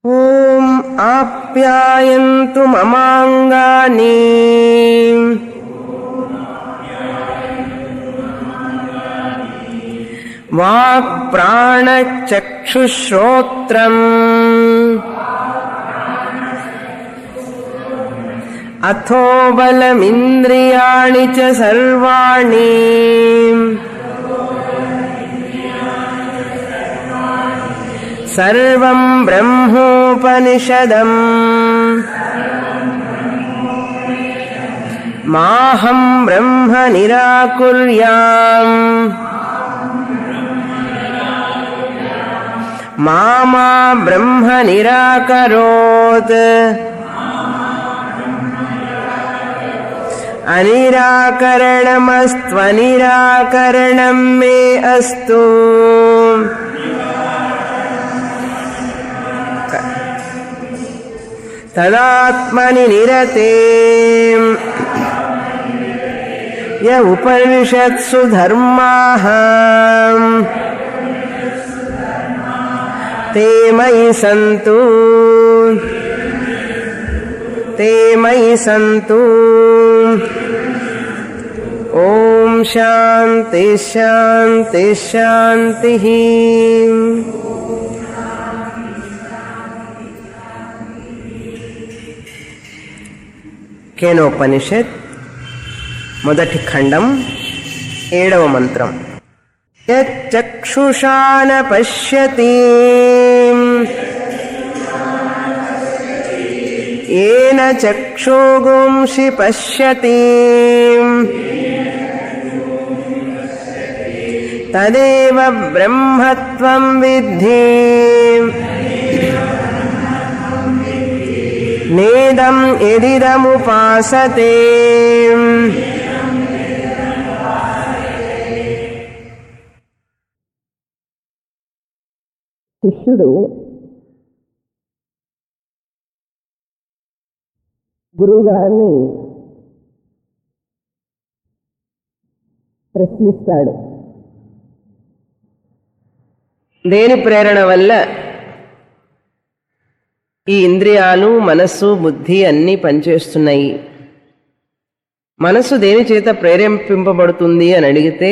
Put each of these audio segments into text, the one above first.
ॐ आप्यायन्तु ममाङ्गानि वाक्प्राणचक्षुश्रोत्रम् अथो बलमिन्द्रियाणि च सर्वाणि सर्वम् ब्रह्मोपनिषदम् माहम् ब्रह्म निराकुर्याम् मा मा ब्रह्म निराकरोत् अनिराकरणमस्त्वनिराकरणम् मे अस्तु तदात्मनि निरते य उपनिषत्सु धर्माः ते मयि सन्तु ते मयि सन्तु ॐ शान्ति शान्ति शान्तिः కేనోపనిషత్ మొదటి ఖండం ఏడవ మంత్రం యక్షుషాన పశ్యతి ఏన చక్షుగుంషి పశ్యతి తదేవ బ్రహ్మత్వం విద్ధి నేదం ఎదిదముపాసతే శిష్యుడు గురువుగారిని ప్రశ్నిస్తాడు దేని ప్రేరణ వల్ల ఈ ఇంద్రియాలు మనస్సు బుద్ధి అన్నీ పనిచేస్తున్నాయి మనస్సు దేని చేత ప్రేరేపింపబడుతుంది అని అడిగితే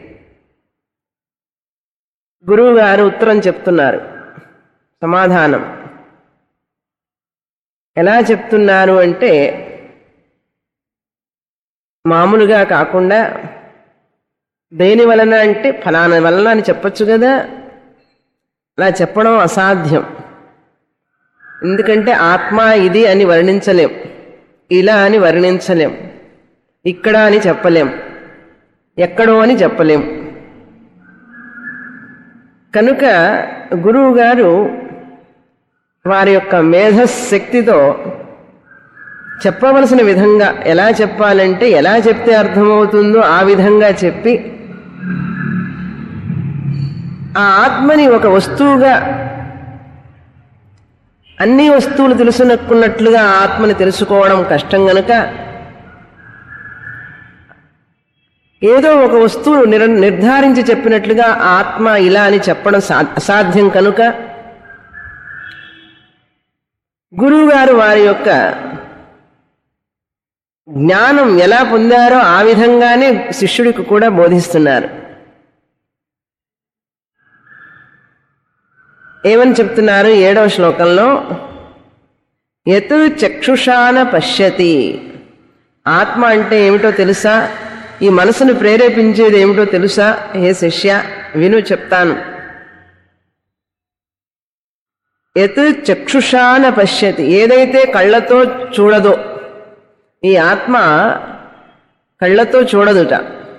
గురువు గారు ఉత్తరం చెప్తున్నారు సమాధానం ఎలా చెప్తున్నారు అంటే మామూలుగా కాకుండా దేని వలన అంటే ఫలానా వలన అని చెప్పొచ్చు కదా అలా చెప్పడం అసాధ్యం ఎందుకంటే ఆత్మ ఇది అని వర్ణించలేం ఇలా అని వర్ణించలేం ఇక్కడ అని చెప్పలేం ఎక్కడో అని చెప్పలేం కనుక గురువు గారు వారి యొక్క మేధశక్తితో చెప్పవలసిన విధంగా ఎలా చెప్పాలంటే ఎలా చెప్తే అర్థమవుతుందో ఆ విధంగా చెప్పి ఆ ఆత్మని ఒక వస్తువుగా అన్ని వస్తువులు తెలుసునక్కున్నట్లుగా ఆత్మని తెలుసుకోవడం కష్టం గనుక ఏదో ఒక వస్తువు నిర్ నిర్ధారించి చెప్పినట్లుగా ఆత్మ ఇలా అని చెప్పడం అసాధ్యం కనుక గురువుగారు వారి యొక్క జ్ఞానం ఎలా పొందారో ఆ విధంగానే శిష్యుడికి కూడా బోధిస్తున్నారు ఏమని చెప్తున్నారు ఏడవ శ్లోకంలో ఎతు చక్షుషాన పశ్యతి ఆత్మ అంటే ఏమిటో తెలుసా ఈ మనసును ప్రేరేపించేది ఏమిటో తెలుసా హే శిష్య విను చెప్తాను ఎత్ చక్షుషాన పశ్యతి ఏదైతే కళ్ళతో చూడదో ఈ ఆత్మ కళ్ళతో చూడదుట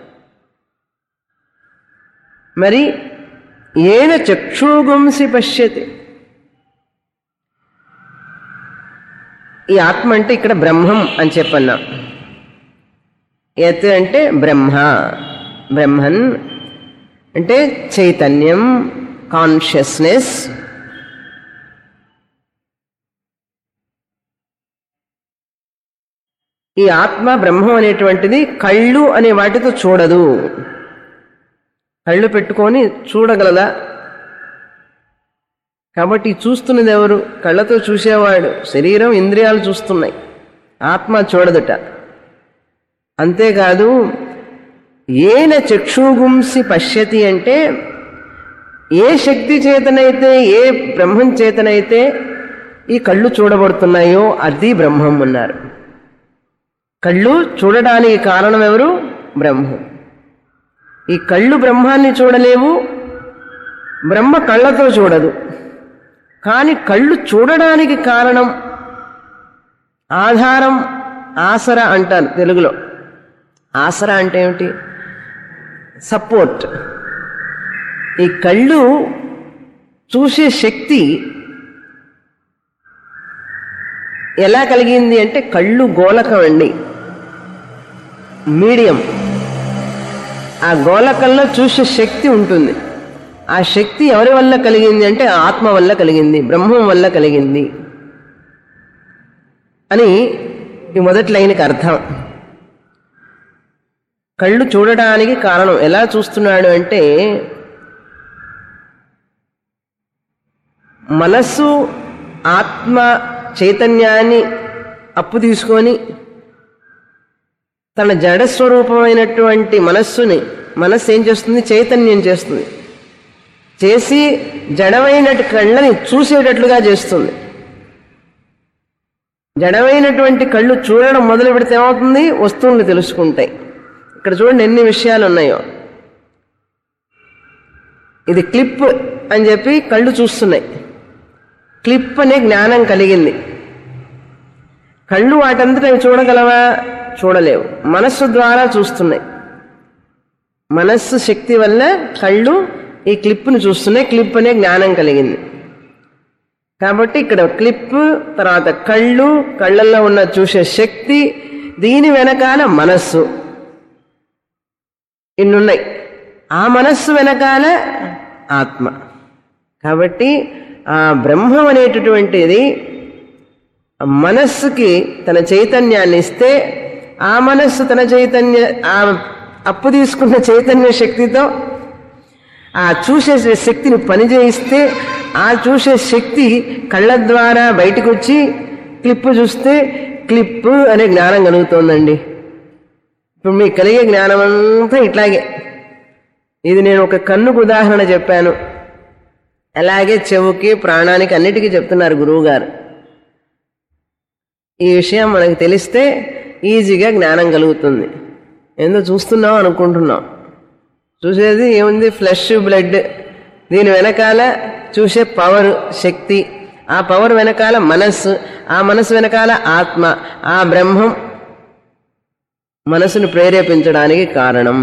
మరి ఏన చక్షుగుంసి పశ్యతి ఈ ఆత్మ అంటే ఇక్కడ బ్రహ్మం అని చెప్పన్నాం యత్ అంటే బ్రహ్మ బ్రహ్మన్ అంటే చైతన్యం కాన్షియస్నెస్ ఈ ఆత్మ బ్రహ్మం అనేటువంటిది కళ్ళు అనే వాటితో చూడదు కళ్ళు పెట్టుకొని చూడగలదా కాబట్టి ఈ చూస్తున్నది ఎవరు కళ్ళతో చూసేవాడు శరీరం ఇంద్రియాలు చూస్తున్నాయి ఆత్మ చూడదుట అంతేకాదు ఏన చక్షుగుంసి పశ్యతి అంటే ఏ శక్తి చేతనైతే ఏ బ్రహ్మం చేతనైతే ఈ కళ్ళు చూడబడుతున్నాయో అది బ్రహ్మం అన్నారు కళ్ళు చూడడానికి కారణం ఎవరు బ్రహ్మం ఈ కళ్ళు బ్రహ్మాన్ని చూడలేవు బ్రహ్మ కళ్ళతో చూడదు కానీ కళ్ళు చూడడానికి కారణం ఆధారం ఆసర అంటారు తెలుగులో ఆసర అంటే ఏమిటి సపోర్ట్ ఈ కళ్ళు చూసే శక్తి ఎలా కలిగింది అంటే కళ్ళు గోలకం అండి మీడియం ఆ గోలకంలో చూసే శక్తి ఉంటుంది ఆ శక్తి ఎవరి వల్ల కలిగింది అంటే ఆత్మ వల్ల కలిగింది బ్రహ్మం వల్ల కలిగింది అని ఈ మొదటి లైన్కి అర్థం కళ్ళు చూడడానికి కారణం ఎలా చూస్తున్నాడు అంటే మనస్సు ఆత్మ చైతన్యాన్ని అప్పు తీసుకొని తన జడస్వరూపమైనటువంటి మనస్సుని మనస్సు ఏం చేస్తుంది చైతన్యం చేస్తుంది చేసి జడమైనటు కళ్ళని చూసేటట్లుగా చేస్తుంది జడమైనటువంటి కళ్ళు చూడడం మొదలు పెడితే ఏమవుతుంది వస్తువులు తెలుసుకుంటాయి ఇక్కడ చూడండి ఎన్ని విషయాలు ఉన్నాయో ఇది క్లిప్ అని చెప్పి కళ్ళు చూస్తున్నాయి క్లిప్ అనే జ్ఞానం కలిగింది కళ్ళు వాటంతట అవి చూడగలవా చూడలేవు మనస్సు ద్వారా చూస్తున్నాయి మనస్సు శక్తి వల్ల కళ్ళు ఈ క్లిప్ను చూస్తున్నాయి క్లిప్ అనే జ్ఞానం కలిగింది కాబట్టి ఇక్కడ క్లిప్ తర్వాత కళ్ళు కళ్ళల్లో ఉన్న చూసే శక్తి దీని వెనకాల మనస్సు ఇన్నున్నాయి ఆ మనస్సు వెనకాల ఆత్మ కాబట్టి ఆ బ్రహ్మం అనేటటువంటిది మనస్సుకి తన చైతన్యాన్ని ఇస్తే ఆ మనస్సు తన చైతన్య ఆ అప్పు తీసుకున్న చైతన్య శక్తితో ఆ చూసే శక్తిని పనిచేయిస్తే ఆ చూసే శక్తి కళ్ళ ద్వారా బయటకు వచ్చి క్లిప్ చూస్తే క్లిప్ అనే జ్ఞానం కలుగుతోందండి ఇప్పుడు మీకు కలిగే జ్ఞానం అంతా ఇట్లాగే ఇది నేను ఒక కన్నుకు ఉదాహరణ చెప్పాను అలాగే చెవుకి ప్రాణానికి అన్నిటికీ చెప్తున్నారు గురువు గారు ఈ విషయం మనకు తెలిస్తే ఈజీగా జ్ఞానం కలుగుతుంది ఏందో చూస్తున్నాం అనుకుంటున్నాం చూసేది ఏముంది ఫ్లెష్ బ్లడ్ దీని వెనకాల చూసే పవర్ శక్తి ఆ పవర్ వెనకాల మనస్సు ఆ మనస్సు వెనకాల ఆత్మ ఆ బ్రహ్మం మనసును ప్రేరేపించడానికి కారణం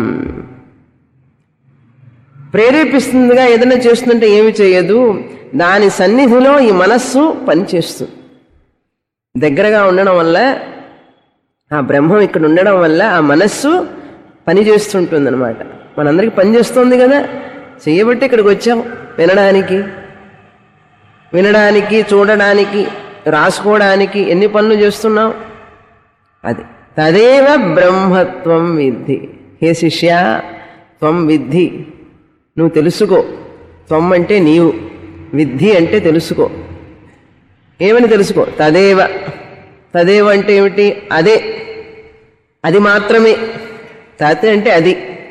ప్రేరేపిస్తుందిగా ఏదైనా చేస్తుంటే ఏమి చేయదు దాని సన్నిధిలో ఈ మనస్సు పనిచేస్తుంది దగ్గరగా ఉండడం వల్ల ఆ బ్రహ్మం ఇక్కడ ఉండడం వల్ల ఆ మనస్సు పనిచేస్తుంటుంది అనమాట మనందరికీ పనిచేస్తుంది కదా చేయబట్టి ఇక్కడికి వచ్చాం వినడానికి వినడానికి చూడడానికి రాసుకోవడానికి ఎన్ని పనులు చేస్తున్నాం అది తదేవ బ్రహ్మత్వం విద్ధి హే శిష్య త్వం విద్ధి నువ్వు తెలుసుకో త్వం అంటే నీవు విద్ధి అంటే తెలుసుకో ఏమని తెలుసుకో తదేవ తదేవ అంటే ఏమిటి అదే అది మాత్రమే తత్ అంటే అది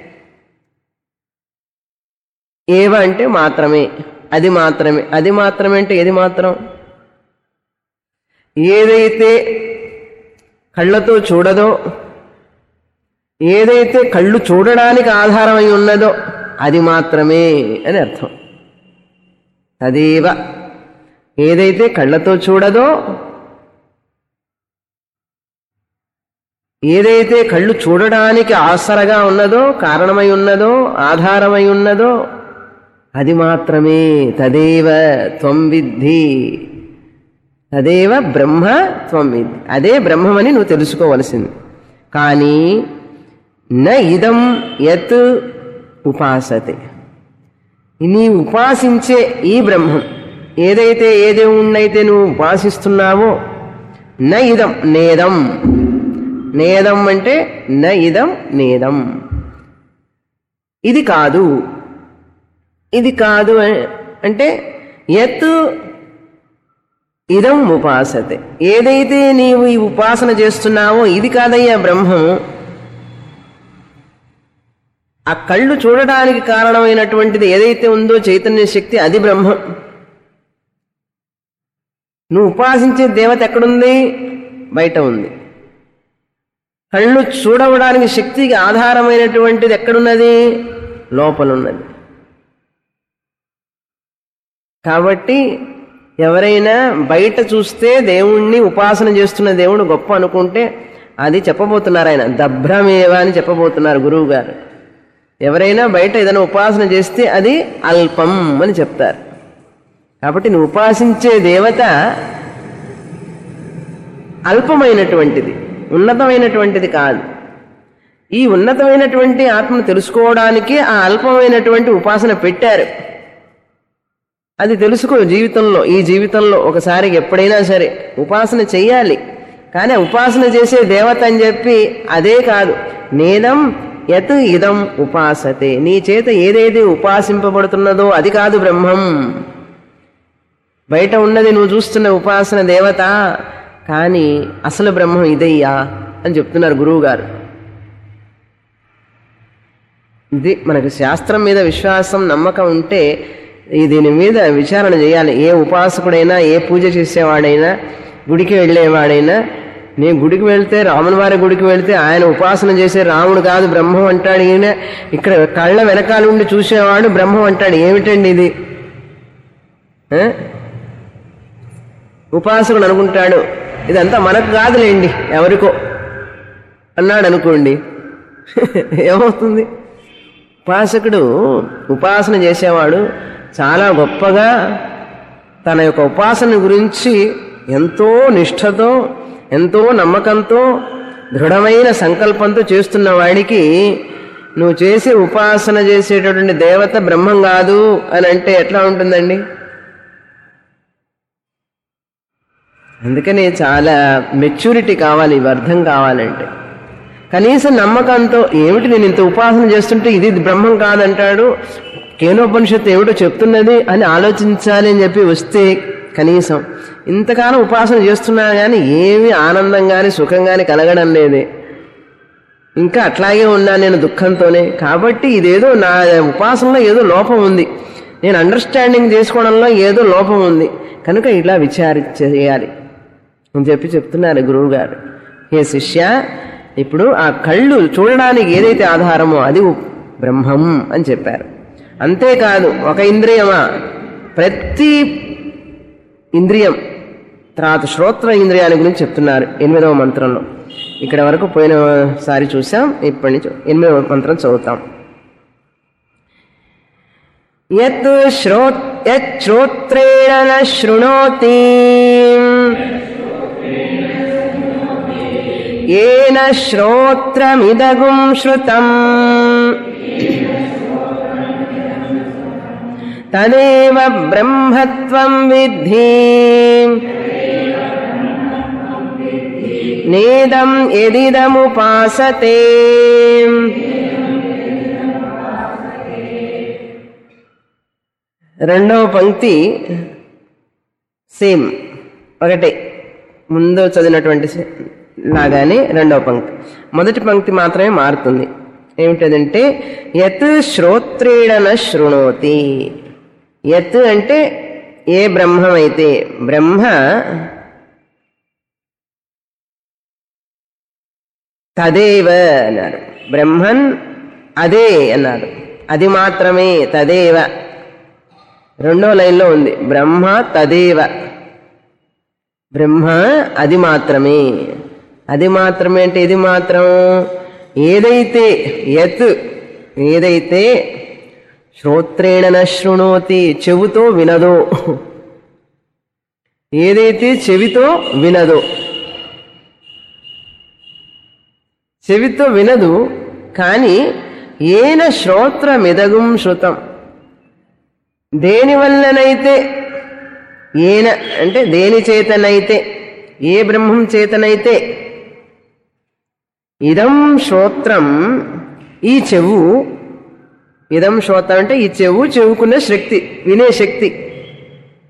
ఏవ అంటే మాత్రమే అది మాత్రమే అది మాత్రమే అంటే ఏది మాత్రం ఏదైతే కళ్ళతో చూడదో ఏదైతే కళ్ళు చూడడానికి ఆధారమై ఉన్నదో అది మాత్రమే అని అర్థం తదేవ ఏదైతే కళ్ళతో చూడదో ఏదైతే కళ్ళు చూడడానికి ఆసరగా ఉన్నదో కారణమై ఉన్నదో ఆధారమై ఉన్నదో అది మాత్రమే తదేవ త్వం విద్ధి తదేవ బ్రహ్మ త్వం విద్ధి అదే బ్రహ్మమని నువ్వు తెలుసుకోవలసింది కానీ న ఇదం యత్ ఉపాసతే నీ ఉపాసించే ఈ బ్రహ్మం ఏదైతే ఏదేమున్నైతే నువ్వు ఉపాసిస్తున్నావో న ఇదం నేదం నేదం అంటే న ఇదం నేదం ఇది కాదు ఇది కాదు అ- అంటే యత్ ఇదం ఉపాసతే ఏదైతే నీవు ఈ ఉపాసన చేస్తున్నావో ఇది కాదయ్యా బ్రహ్మము ఆ కళ్ళు చూడడానికి కారణమైనటువంటిది ఏదైతే ఉందో చైతన్య శక్తి అది బ్రహ్మం నువ్వు ఉపాసించే దేవత ఎక్కడుంది బయట ఉంది కళ్ళు చూడవడానికి శక్తికి ఆధారమైనటువంటిది ఎక్కడున్నది లోపలున్నది కాబట్టి ఎవరైనా బయట చూస్తే దేవుణ్ణి ఉపాసన చేస్తున్న దేవుడు గొప్ప అనుకుంటే అది చెప్పబోతున్నారు ఆయన దభ్రమేవ అని చెప్పబోతున్నారు గురువు గారు ఎవరైనా బయట ఏదైనా ఉపాసన చేస్తే అది అల్పం అని చెప్తారు కాబట్టి నువ్వు ఉపాసించే దేవత అల్పమైనటువంటిది ఉన్నతమైనటువంటిది కాదు ఈ ఉన్నతమైనటువంటి ఆత్మను తెలుసుకోవడానికి ఆ అల్పమైనటువంటి ఉపాసన పెట్టారు అది తెలుసుకో జీవితంలో ఈ జీవితంలో ఒకసారి ఎప్పుడైనా సరే ఉపాసన చెయ్యాలి కానీ ఆ ఉపాసన చేసే దేవత అని చెప్పి అదే కాదు నేనం యత్ ఇదం ఉపాసతే నీ చేత ఏదైతే ఉపాసింపబడుతున్నదో అది కాదు బ్రహ్మం బయట ఉన్నది నువ్వు చూస్తున్న ఉపాసన దేవత కానీ అసలు బ్రహ్మం ఇదయ్యా అని చెప్తున్నారు గురువు గారు ఇది మనకు శాస్త్రం మీద విశ్వాసం నమ్మకం ఉంటే ఈ దీని మీద విచారణ చేయాలి ఏ ఉపాసకుడైనా ఏ పూజ చేసేవాడైనా గుడికి వెళ్ళేవాడైనా నేను గుడికి వెళ్తే రాముని వారి గుడికి వెళ్తే ఆయన ఉపాసన చేసే రాముడు కాదు బ్రహ్మం అంటాడు ఈయన ఇక్కడ కళ్ళ వెనకాల ఉండి చూసేవాడు బ్రహ్మం అంటాడు ఏమిటండి ఇది ఆ? ఉపాసకుడు అనుకుంటాడు ఇదంతా మనకు కాదులేండి ఎవరికో అన్నాడు అనుకోండి ఏమవుతుంది ఉపాసకుడు ఉపాసన చేసేవాడు చాలా గొప్పగా తన యొక్క ఉపాసన గురించి ఎంతో నిష్ఠతో ఎంతో నమ్మకంతో దృఢమైన సంకల్పంతో చేస్తున్న వాడికి నువ్వు చేసే ఉపాసన చేసేటటువంటి దేవత బ్రహ్మం కాదు అని అంటే ఎట్లా ఉంటుందండి అందుకని చాలా మెచ్యూరిటీ కావాలి ఇవి అర్థం కావాలంటే కనీసం నమ్మకంతో ఏమిటి నేను ఇంత ఉపాసన చేస్తుంటే ఇది బ్రహ్మం కాదంటాడు కేనోపనిషత్తు ఏమిటో చెప్తున్నది అని ఆలోచించాలి అని చెప్పి వస్తే కనీసం ఇంతకాలం ఉపాసన చేస్తున్నా కానీ ఏమీ ఆనందం కానీ సుఖం కానీ కలగడం లేదే ఇంకా అట్లాగే ఉన్నా నేను దుఃఖంతోనే కాబట్టి ఇదేదో నా ఉపాసనలో ఏదో లోపం ఉంది నేను అండర్స్టాండింగ్ చేసుకోవడంలో ఏదో లోపం ఉంది కనుక ఇలా విచారి చేయాలి అని చెప్పి చెప్తున్నారు గురువు గారు హే శిష్య ఇప్పుడు ఆ కళ్ళు చూడడానికి ఏదైతే ఆధారమో అది బ్రహ్మం అని చెప్పారు అంతేకాదు ఒక ఇంద్రియమా ప్రతి ఇంద్రియం తర్వాత శ్రోత్ర ఇంద్రియాల గురించి చెప్తున్నారు ఎనిమిదవ మంత్రంలో ఇక్కడ వరకు పోయినసారి చూసాం ఇప్పటి నుంచి ఎనిమిదవ మంత్రం చదువుతాం యత్ శ్రో యత్ శ్రోత్రేణ న శృణోతి ఏన శ్రోత్రమిదగుం శృతం తదేవ బ్రహ్మత్వం విద్ధి నేదం ఎదిదముపాసతే రెండవ పంక్తి సేమ్ ఒకటే ముందు చదివినటువంటి సే- లాగానే రెండవ పంక్తి మొదటి పంక్తి మాత్రమే మారుతుంది ఏమిటదంటే యత్ శ్రోత్రేడన శృణోతి యత్ అంటే ఏ బ్రహ్మమైతే బ్రహ్మ తదేవ అన్నారు బ్రహ్మన్ అదే అన్నారు అది మాత్రమే తదేవ రెండో లైన్లో ఉంది బ్రహ్మ తదేవ బ్రహ్మ అది మాత్రమే అది మాత్రమే అంటే ఇది మాత్రం ఏదైతే యత్ ఏదైతే శ్రోత్రేణ న శృణోతి చెవుతో వినదో ఏదైతే చెవితో వినదో చెవితో వినదు కానీ ఏన శ్రోత్రమిదగుం శృతం దేని వల్లనైతే ఏన అంటే దేని చేతనైతే ఏ బ్రహ్మం చేతనైతే ఇదం శ్రోత్రం ఈ చెవు ఇదం శ్రోత్రం అంటే ఈ చెవు చెవుకున్న శక్తి వినే శక్తి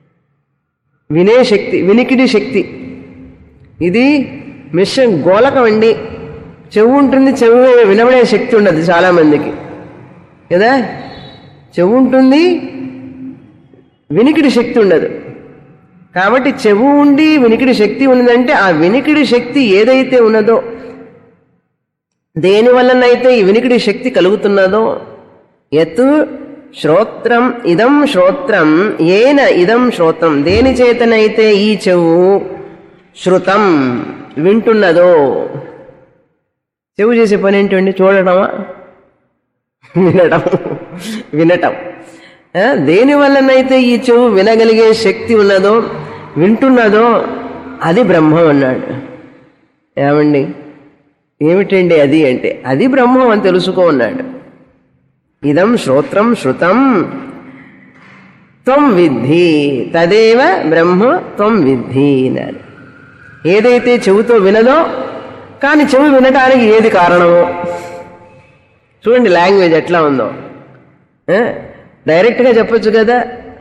వినే శక్తి వినికిడి శక్తి ఇది మిషన్ గోలకం అండి చెవు ఉంటుంది చెవు వినబడే శక్తి ఉండదు చాలామందికి కదా చెవు ఉంటుంది వినికిడి శక్తి ఉండదు కాబట్టి చెవు ఉండి వినికిడి శక్తి ఉన్నదంటే ఆ వినికిడి శక్తి ఏదైతే ఉన్నదో దేని వలనైతే ఈ వినికిడి శక్తి కలుగుతున్నదో ఎత్ శ్రోత్రం ఇదం శ్రోత్రం ఏన ఇదం శ్రోత్రం దేని చేతనైతే ఈ చెవు శృతం వింటున్నదో చెవు చేసే పని ఏంటండి చూడటమా వినటం వినటం ఆ, దేని వల్లనైతే ఈ చెవు వినగలిగే శక్తి ఉన్నదో వింటున్నదో అది బ్రహ్మం అన్నాడు ఏమండి ఏమిటండి అది అంటే అది బ్రహ్మం అని తెలుసుకో అన్నాడు ఇదం శ్రోత్రం శృతం త్వం విద్ధి తదేవ బ్రహ్మ త్వం విద్ధి అన్నాడు ఏదైతే చెవుతో వినదో కానీ చెవి వినటానికి ఏది కారణమో చూడండి లాంగ్వేజ్ ఎట్లా ఉందో ఆ? డైరెక్ట్గా చెప్పొచ్చు కదా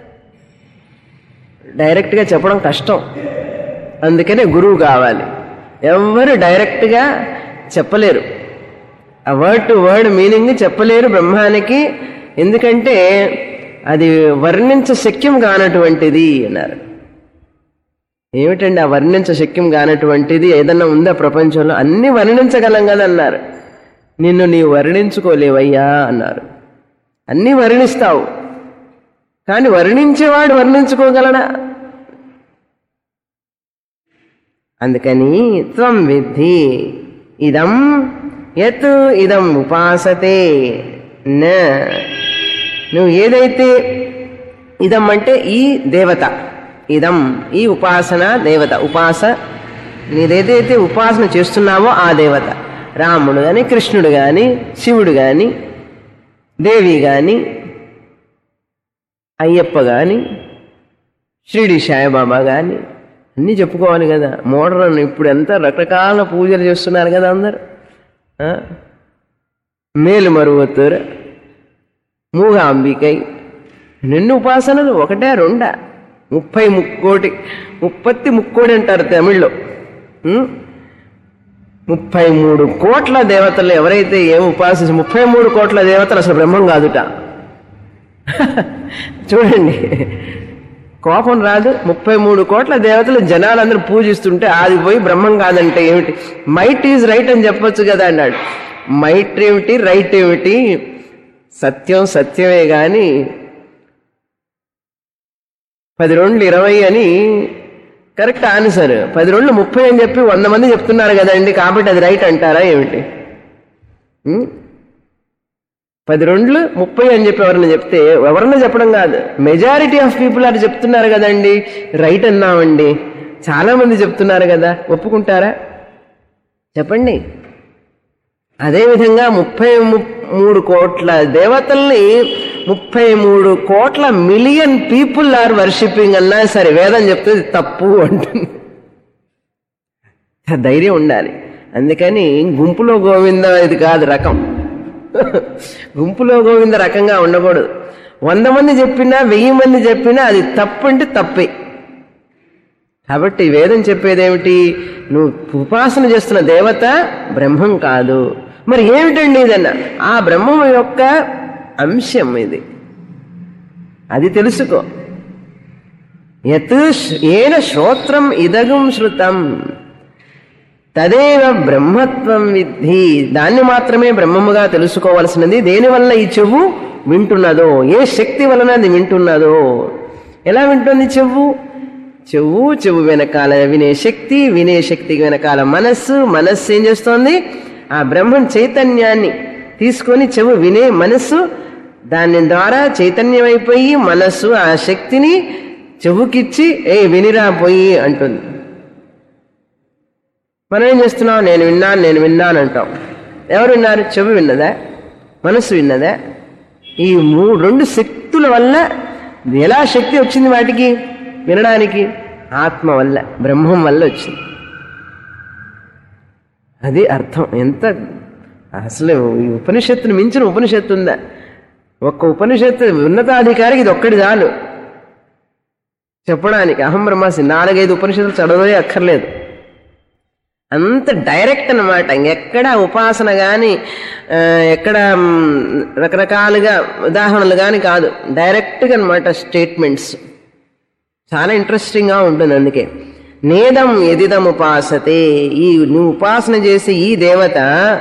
డైరెక్ట్గా చెప్పడం కష్టం అందుకనే గురువు కావాలి ఎవ్వరు డైరెక్ట్గా చెప్పలేరు ఆ వర్డ్ టు వర్డ్ మీనింగ్ చెప్పలేరు బ్రహ్మానికి ఎందుకంటే అది వర్ణించ శక్యం కానటువంటిది అన్నారు ఏమిటండి ఆ వర్ణించ శక్యం కానటువంటిది ఏదన్నా ఉందా ప్రపంచంలో అన్ని వర్ణించగలం కదా అన్నారు నిన్ను నీవు వర్ణించుకోలేవయ్యా అన్నారు అన్నీ వర్ణిస్తావు కానీ వర్ణించేవాడు వర్ణించుకోగలడా అందుకని త్వం విద్ధి ఇదం యత్ ఇదం ఉపాసతే న నువ్వు ఏదైతే ఇదం అంటే ఈ దేవత ఇదం ఈ ఉపాసన దేవత ఉపాస నీదేదైతే ఉపాసన చేస్తున్నావో ఆ దేవత రాముడు కానీ కృష్ణుడు కానీ శివుడు కానీ దేవి కానీ అయ్యప్ప కానీ షిరిడి సాయిబాబా కానీ అన్నీ చెప్పుకోవాలి కదా మోడర్న్ ఇప్పుడు ఎంత రకరకాల పూజలు చేస్తున్నారు కదా అందరు ఆ? మేలుమరువత్తూరు మూగాంబికై నిన్ను ఉపాసనలు ఒకటే రెండా ముప్పై ముక్కోటి ముప్పత్తి ముక్కోడి అంటారు తమిళ్లో ఉం? ముప్పై మూడు కోట్ల దేవతలు ఎవరైతే ఏం ఉపాసించి ముప్పై మూడు కోట్ల దేవతలు అసలు బ్రహ్మం కాదుట చూడండి కోపం రాదు ముప్పై మూడు కోట్ల దేవతలు జనాలందరూ పూజిస్తుంటే అది పోయి బ్రహ్మం కాదంటే ఏమిటి మైట్ ఈజ్ రైట్ అని చెప్పొచ్చు కదా అన్నాడు మైట్ ఏమిటి రైట్ ఏమిటి సత్యం సత్యమే గాని పది రెండు ఇరవై అని కరెక్ట్ ఆన్సర్ పది రెండు ముప్పై అని చెప్పి వంద మంది చెప్తున్నారు కదండి కాబట్టి అది రైట్ అంటారా ఏమిటి ఉం? పది రెండ్లు ముప్పై అని చెప్పి ఎవరన్నా చెప్తే ఎవరన్నా చెప్పడం కాదు మెజారిటీ ఆఫ్ పీపుల్ అది చెప్తున్నారు కదండి రైట్ అన్నామండి చాలా మంది చెప్తున్నారు కదా ఒప్పుకుంటారా చెప్పండి అదేవిధంగా ముప్పై ము- మూడు కోట్ల దేవతల్ని ముప్పై మూడు కోట్ల మిలియన్ పీపుల్ ఆర్ వర్షిపింగ్ అన్నా సరే వేదం చెప్తే ఇది తప్పు అంటుంది ధైర్యం ఉండాలి అందుకని గుంపులో గోవింద ఇది కాదు రకం గుంపులో గోవింద రకంగా ఉండకూడదు వంద మంది చెప్పినా వెయ్యి మంది చెప్పినా అది తప్పు అంటే తప్పే కాబట్టి వేదం చెప్పేదేమిటి నువ్వు ఉపాసన చేస్తున్న దేవత బ్రహ్మం కాదు మరి ఏమిటండి ఇదన్న ఆ బ్రహ్మం యొక్క అంశం ఇది అది తెలుసుకో యత్ శ్- ఏన శ్రోత్రం ఇదగం శృతం తదేవ బ్రహ్మత్వం విద్ధి దాన్ని మాత్రమే బ్రహ్మముగా తెలుసుకోవలసినది దేనివల్ల ఈ చెవు వింటున్నదో ఏ శక్తి వలన అది వింటున్నదో ఎలా వింటుంది చెవు చెవు చెవు వెనకాల వినే శక్తి వినే శక్తికి వెనకాల మనస్సు మనస్సు ఏం చేస్తోంది ఆ బ్రహ్మం చైతన్యాన్ని తీసుకొని చెవు వినే మనస్సు దాని ద్వారా చైతన్యమైపోయి మనస్సు ఆ శక్తిని చెవుకిచ్చి ఏ వినిరా పోయి అంటుంది మనం ఏం చేస్తున్నాం నేను విన్నాను నేను విన్నాను అంటాం ఎవరు విన్నారు చెవి విన్నదా మనస్సు విన్నదా ఈ మూడు రెండు శక్తుల వల్ల ఎలా శక్తి వచ్చింది వాటికి వినడానికి ఆత్మ వల్ల బ్రహ్మం వల్ల వచ్చింది అది అర్థం ఎంత అసలు ఈ ఉపనిషత్తుని మించిన ఉపనిషత్తు ఉందా ఒక్క ఉపనిషత్తు ఉన్నతాధికారికి ఇది ఒక్కటి చాలు చెప్పడానికి అహం బ్రహ్మాసి నాలుగైదు ఉపనిషత్తులు చదవదే అక్కర్లేదు అంత డైరెక్ట్ అనమాట ఎక్కడ ఉపాసన కానీ ఎక్కడ మ్, రకరకాలుగా ఉదాహరణలు కానీ కాదు డైరెక్ట్గా అనమాట స్టేట్మెంట్స్ చాలా ఇంట్రెస్టింగ్గా ఉంటుంది అందుకే నేదం ఎదిదం ఉపాసతే ఈ నువ్వు ఉపాసన చేసే ఈ దేవత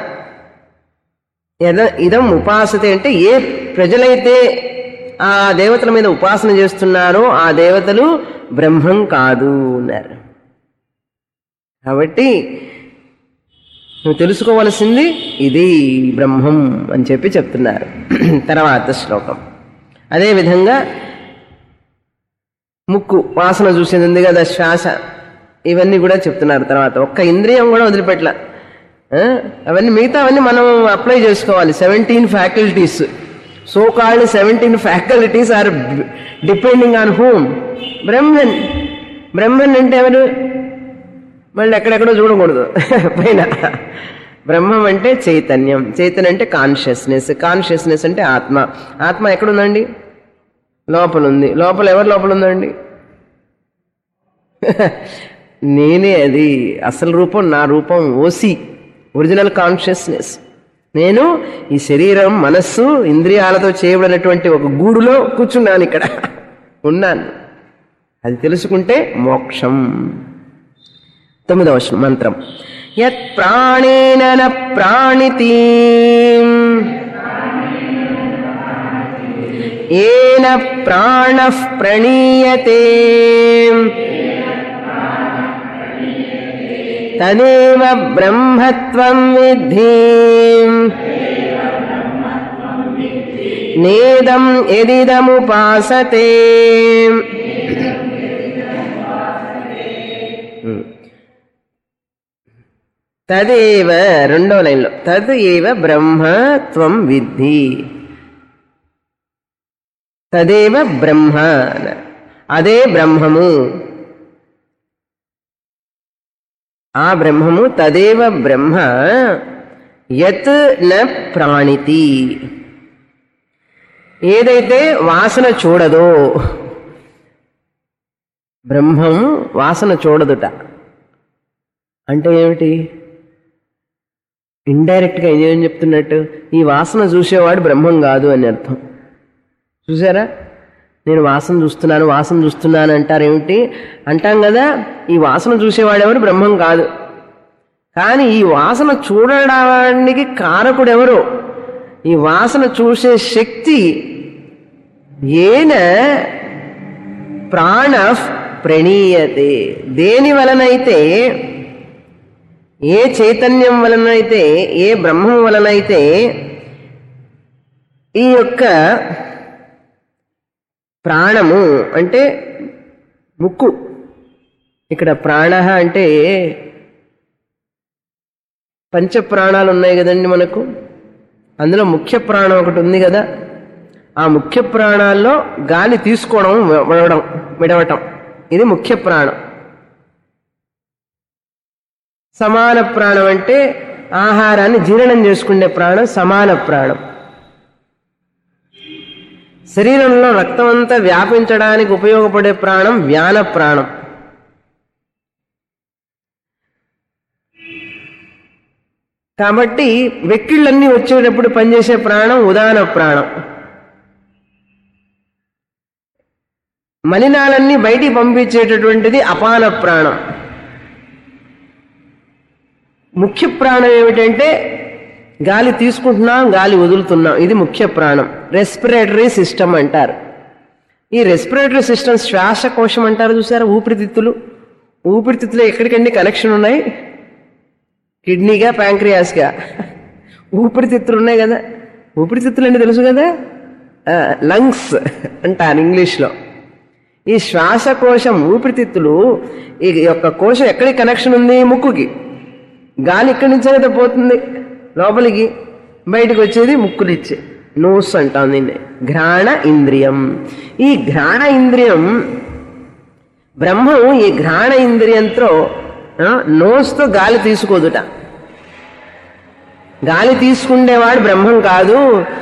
ఎద- ఇదం ఉపాసతే అంటే ఏ ప్రజలైతే ఆ దేవతల మీద ఉపాసన చేస్తున్నారో ఆ దేవతలు బ్రహ్మం కాదు అన్నారు కాబట్టి నువ్వు తెలుసుకోవలసింది ఇది బ్రహ్మం అని చెప్పి చెప్తున్నారు తర్వాత శ్లోకం అదేవిధంగా ముక్కు వాసన చూసేది ఉంది కదా శ్వాస ఇవన్నీ కూడా చెప్తున్నారు తర్వాత ఒక్క ఇంద్రియం కూడా వదిలిపెట్టల ఆ? అవన్నీ మిగతా అవన్నీ మనం అప్లై చేసుకోవాలి seventeen faculties so called seventeen faculties are depending on home Brahman Brahman అంటే ఎవరు మళ్ళీ ఎక్కడెక్కడో చూడకూడదు పైన బ్రహ్మం అంటే చైతన్యం చైతన్యం అంటే కాన్షియస్నెస్ కాన్షియస్నెస్ అంటే ఆత్మ ఆత్మ ఎక్కడుందండి లోపల ఉంది లోపల ఎవరి లోపల ఉందండి నేనే అది అసలు రూపం నా రూపం ఓసి ఒరిజినల్ కాన్షియస్నెస్ నేను ఈ శరీరం మనస్సు ఇంద్రియాలతో చేయబడినటువంటి ఒక గూడులో కూర్చున్నాను ఇక్కడ ఉన్నాను అది తెలుసుకుంటే మోక్షం తొమ్మిదవ శ్లో- మంత్రం యత్ ప్రాణేన న ప్రాణితి ఏన ప్రాణ ప్రణీయతే తదేవ బ్రహ్మత్వం విద్ధి నేదం ఎదిదముపాసతే తదేవ రెండో లైన్లో తద్ ఏవ బ్రహ్మ త్వం విద్ధి తదేవ బ్రహ్మ అన్నారు. అదే బ్రహ్మము ఆ బ్రహ్మము తదేవ బ్రహ్మ యత్ న ప్రాణితి ఏదైతే వాసన చూడదో బ్రహ్మం వాసన చూడదుట అంటే ఏమిటి ఇండైరెక్ట్గా ఏం చెప్తున్నట్టు ఈ వాసన చూసేవాడు బ్రహ్మం కాదు అని అర్థం చూసారా నేను వాసన చూస్తున్నాను వాసన చూస్తున్నాను అంటారు ఏమిటి అంటాం కదా ఈ వాసన చూసేవాడెవరు బ్రహ్మం కాదు కానీ ఈ వాసన చూడడానికి కారకుడు ఎవరు ఈ వాసన చూసే శక్తి ఏన ప్రాణ ప్రణీయతే దేని వలనైతే ఏ చైతన్యం వలనైతే ఏ బ్రహ్మం వలనైతే ఈ యొక్క ప్రాణము అంటే ముక్కు ఇక్కడ ప్రాణ అంటే పంచ ప్రాణాలు ఉన్నాయి కదండి మనకు అందులో ముఖ్య ప్రాణం ఒకటి ఉంది కదా ఆ ముఖ్య ప్రాణాల్లో గాలి తీసుకోవడం విడవడం విడవటం ఇది ముఖ్య ప్రాణం సమాన ప్రాణం అంటే ఆహారాన్ని జీర్ణం చేసుకునే ప్రాణం సమాన ప్రాణం శరీరంలో రక్తం అంతా వ్యాపించడానికి ఉపయోగపడే ప్రాణం వ్యాన ప్రాణం కాబట్టి వెక్కిళ్ళన్నీ వచ్చేటప్పుడు పనిచేసే ప్రాణం ఉదాన ప్రాణం మలినాలన్నీ బయటికి పంపించేటటువంటిది అపాన ప్రాణం ముఖ్య ప్రాణం ఏమిటంటే గాలి తీసుకుంటున్నాం గాలి వదులుతున్నాం ఇది ముఖ్య ప్రాణం రెస్పిరేటరీ సిస్టమ్ అంటారు ఈ రెస్పిరేటరీ సిస్టమ్ శ్వాసకోశం అంటారు చూసారా ఊపిరితిత్తులు ఊపిరితిత్తులు ఎక్కడికండి కనెక్షన్ ఉన్నాయి కిడ్నీగా ప్యాంక్రియాస్గా ఊపిరితిత్తులు ఉన్నాయి కదా ఊపిరితిత్తులు అంటే తెలుసు కదా లంగ్స్ అంటారు ఇంగ్లీష్లో ఈ శ్వాసకోశం ఊపిరితిత్తులు ఈ యొక్క కోశం ఎక్కడికి కనెక్షన్ ఉంది ముక్కుకి గాలి ఇక్కడి నుంచే కదా పోతుంది లోపలికి బయటకు వచ్చేది ముక్కునిచ్చే నోస్ అంటాం దీన్ని ఘ్రాణ ఇంద్రియం ఈ ఘ్రాణ ఇంద్రియం బ్రహ్మం ఈ ఘ్రాణ ఇంద్రియంతో ఆ, నోస్తో గాలి తీసుకోదుట గాలి తీసుకునేవాడు బ్రహ్మం కాదు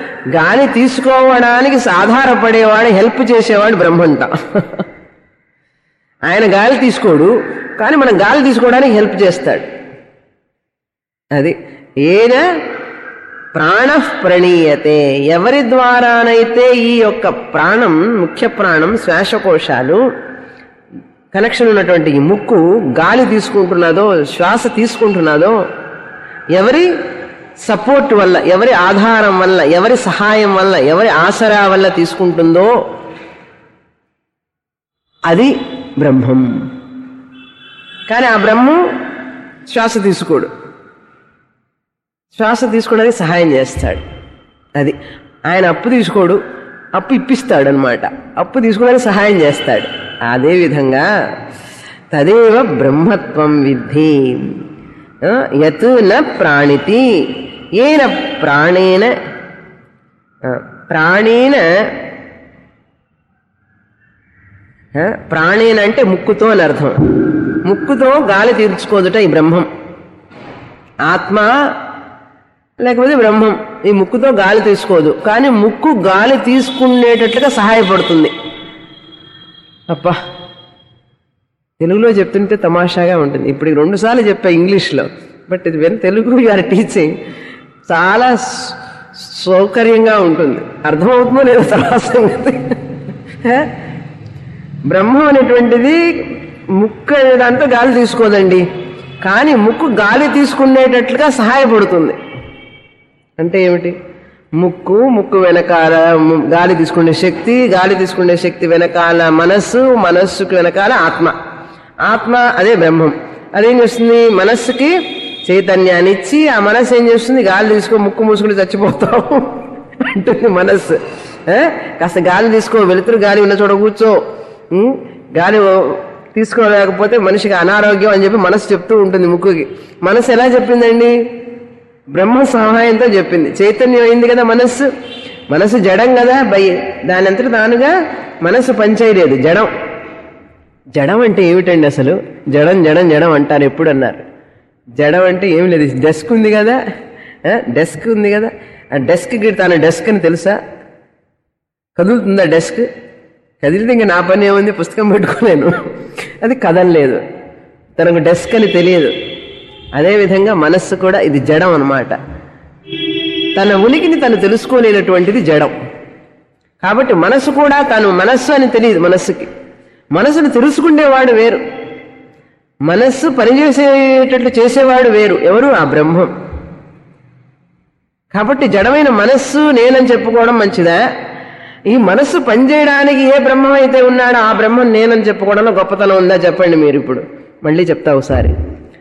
గాలి తీసుకోవడానికి సాధారపడేవాడు హెల్ప్ చేసేవాడు బ్రహ్మంట ఆయన గాలి తీసుకోడు కానీ మనం గాలి తీసుకోవడానికి హెల్ప్ చేస్తాడు అది ఏన ప్రాణ ప్రణీయతే ఎవరి ద్వారానైతే ఈ యొక్క ప్రాణం ముఖ్య ప్రాణం శ్వాసకోశాలు కనెక్షన్ ఉన్నటువంటి ఈ ముక్కు గాలి తీసుకుంటున్నదో శ్వాస తీసుకుంటున్నదో ఎవరి సపోర్ట్ వల్ల ఎవరి ఆధారం వల్ల ఎవరి సహాయం వల్ల ఎవరి ఆసరా వల్ల తీసుకుంటుందో అది బ్రహ్మం కానీ ఆ బ్రహ్మం శ్వాస తీసుకోడు శ్వాస తీసుకోవడానికి సహాయం చేస్తాడు అది ఆయన అప్పు తీసుకోడు అప్పు ఇప్పిస్తాడు అనమాట అప్పు తీసుకోవడానికి సహాయం చేస్తాడు అదేవిధంగా తదేవ బ్రహ్మత్వం విద్ధి ఆ, యత్ న ప్రాణితి ఏన ప్రాణేన ఆ, ప్రాణేన ఆ, ప్రాణేన అంటే ముక్కుతో అని అర్థం ముక్కుతో గాలి తీర్చుకోదుట ఈ బ్రహ్మం ఆత్మ లేకపోతే బ్రహ్మం ఈ ముక్కుతో గాలి తీసుకోదు కానీ ముక్కు గాలి తీసుకునేటట్లుగా సహాయపడుతుంది అబ్బా తెలుగులో చెప్తుంటే తమాషాగా ఉంటుంది ఇప్పుడు రెండు సార్లు చెప్పా ఇంగ్లీష్లో బట్ ఇది వెన్ తెలుగు యూఆర్ టీచింగ్ చాలా స్- సౌకర్యంగా ఉంటుంది అర్థమవుతుందో లేదో తర్వాత సంగతి హే? బ్రహ్మం అనేటువంటిది ముక్కు అనే దాంతో గాలి తీసుకోదండి కానీ ముక్కు గాలి తీసుకునేటట్లుగా సహాయపడుతుంది అంటే ఏమిటి ముక్కు ముక్కు వెనకాల ము- గాలి తీసుకునే శక్తి గాలి తీసుకునే శక్తి వెనకాల మనస్సు మనస్సుకు వెనకాల ఆత్మ ఆత్మ అదే బ్రహ్మం అదేం చేస్తుంది మనస్సుకి చైతన్యాన్ని ఇచ్చి ఆ మనస్సు ఏం చేస్తుంది గాలి తీసుకో ముక్కు మూసుకుని చచ్చిపోతావు అంటుంది మనస్సు ఏ? కాస్త గాలి తీసుకో వెలుతురు గాలి ఉన్న చోట కూర్చో ఉం? గాలి ఓ- తీసుకోలేకపోతే మనిషికి అనారోగ్యం అని చెప్పి మనసు చెప్తూ ఉంటుంది ముక్కుకి మనసు ఎలా చెప్పిందండి బ్రహ్మ సహాయంతో చెప్పింది చైతన్యం అయింది కదా మనస్సు మనసు జడం కదా బై దాని అంతటి తానుగా మనసు పనిచేయలేదు జడం జడం అంటే ఏమిటండి అసలు జడం జడం జడం అంటారు ఎప్పుడు అన్నారు జడం అంటే ఏం లేదు డెస్క్ ఉంది కదా ఆ, డెస్క్ ఉంది కదా ఆ డెస్క్కి తన డెస్క్ అని తెలుసా కదులుతుందా డెస్క్ కదిలితే ఇంకా నా పని ఏముంది పుస్తకం పెట్టుకోలేను అది కదలలేదు తనకు డెస్క్ అని తెలియదు అదేవిధంగా మనస్సు కూడా ఇది జడం అన్నమాట తన ఉనికిని తను తెలుసుకోలేనటువంటిది జడం కాబట్టి మనసు కూడా తను మనస్సు అని తెలియదు మనస్సుకి మనసును తెలుసుకునేవాడు వేరు మనస్సు పనిచేసేటట్లు చేసేవాడు వేరు ఎవరు ఆ బ్రహ్మం కాబట్టి జడమైన మనస్సు నేనని చెప్పుకోవడం మంచిదా ఈ మనస్సు పనిచేయడానికి ఏ బ్రహ్మం అయితే ఉన్నాడో ఆ బ్రహ్మం నేనని చెప్పుకోవడంలో గొప్పతనం ఉందా చెప్పండి మీరు ఇప్పుడు మళ్ళీ చెప్తా ఒకసారి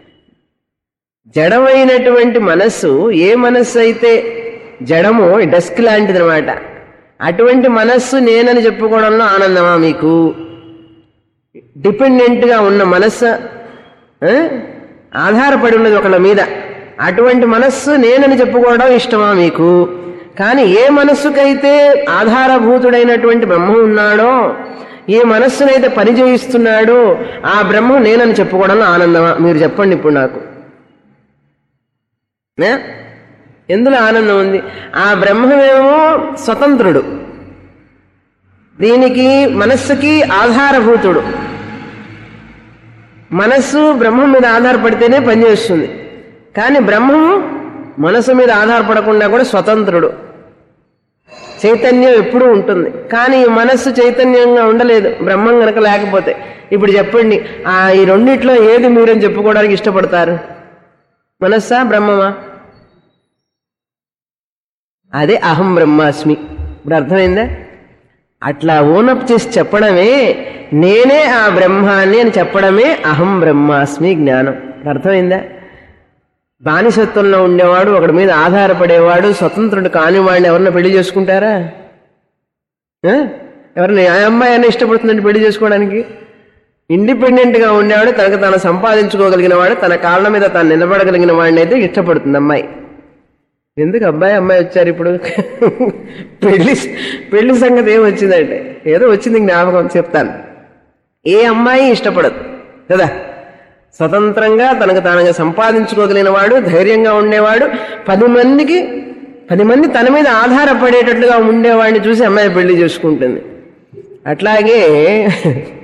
జడమైనటువంటి మనస్సు ఏ మనస్సు అయితే జడమో డస్క్ లాంటిది అనమాట అటువంటి మనస్సు నేనని చెప్పుకోవడంలో ఆనందమా మీకు డిపెండెంట్గా ఉన్న మనస్సు ఆ? ఆధారపడి ఉన్నది ఒకళ్ళ మీద అటువంటి మనస్సు నేనని చెప్పుకోవడం ఇష్టమా మీకు కానీ ఏ మనస్సుకైతే ఆధారభూతుడైనటువంటి బ్రహ్మం ఉన్నాడో ఏ మనస్సునైతే పని చేయిస్తున్నాడో ఆ బ్రహ్మం నేనని చెప్పుకోవడంలో ఆనందమా మీరు చెప్పండి ఇప్పుడు నాకు ఏ? ఎందులో ఆనందం ఉంది ఆ బ్రహ్మమేమో స్వతంత్రుడు దీనికి మనస్సుకి ఆధారభూతుడు మనస్సు బ్రహ్మం మీద ఆధారపడితేనే పనిచేస్తుంది కానీ బ్రహ్మము మనసు మీద ఆధారపడకుండా కూడా స్వతంత్రుడు చైతన్యం ఎప్పుడూ ఉంటుంది కానీ ఈ మనస్సు చైతన్యంగా ఉండలేదు బ్రహ్మం గనక లేకపోతే ఇప్పుడు చెప్పండి ఆ ఈ రెండిట్లో ఏది మీరని చెప్పుకోవడానికి ఇష్టపడతారు మనస్సా బ్రహ్మమా అదే అహం బ్రహ్మాస్మి ఇప్పుడు అర్థమైందా అట్లా ఓనప్ చేసి చెప్పడమే నేనే ఆ బ్రహ్మాన్ని అని చెప్పడమే అహం బ్రహ్మాస్మి జ్ఞానం అర్థమైందా బానిసత్వంలో ఉండేవాడు ఒకడి మీద ఆధారపడేవాడు స్వతంత్రుడు కానివాడిని ఎవరన్నా పెళ్లి చేసుకుంటారా ఆ? ఎవరిని ఆ అమ్మాయి అయినా ఇష్టపడుతుందండి పెళ్లి చేసుకోవడానికి ఇండిపెండెంట్గా ఉండేవాడు తనకు తాను సంపాదించుకోగలిగిన వాడు తన కాళ్ళ మీద తాను నిలబడగలిగిన వాడిని అయితే ఇష్టపడుతుంది అమ్మాయి ఎందుకు అబ్బాయి అమ్మాయి వచ్చారు ఇప్పుడు పెళ్లి పెళ్లి సంగతి ఏం వచ్చిందంటే ఏదో వచ్చింది జ్ఞాపకం చెప్తాను ఏ అమ్మాయి ఇష్టపడదు కదా స్వతంత్రంగా తనకు తానుగా సంపాదించుకోగలిగిన వాడు ధైర్యంగా ఉండేవాడు పది మందికి పది మంది తన మీద ఆధారపడేటట్లుగా ఉండేవాడిని చూసి అమ్మాయి పెళ్లి చేసుకుంటుంది అట్లాగే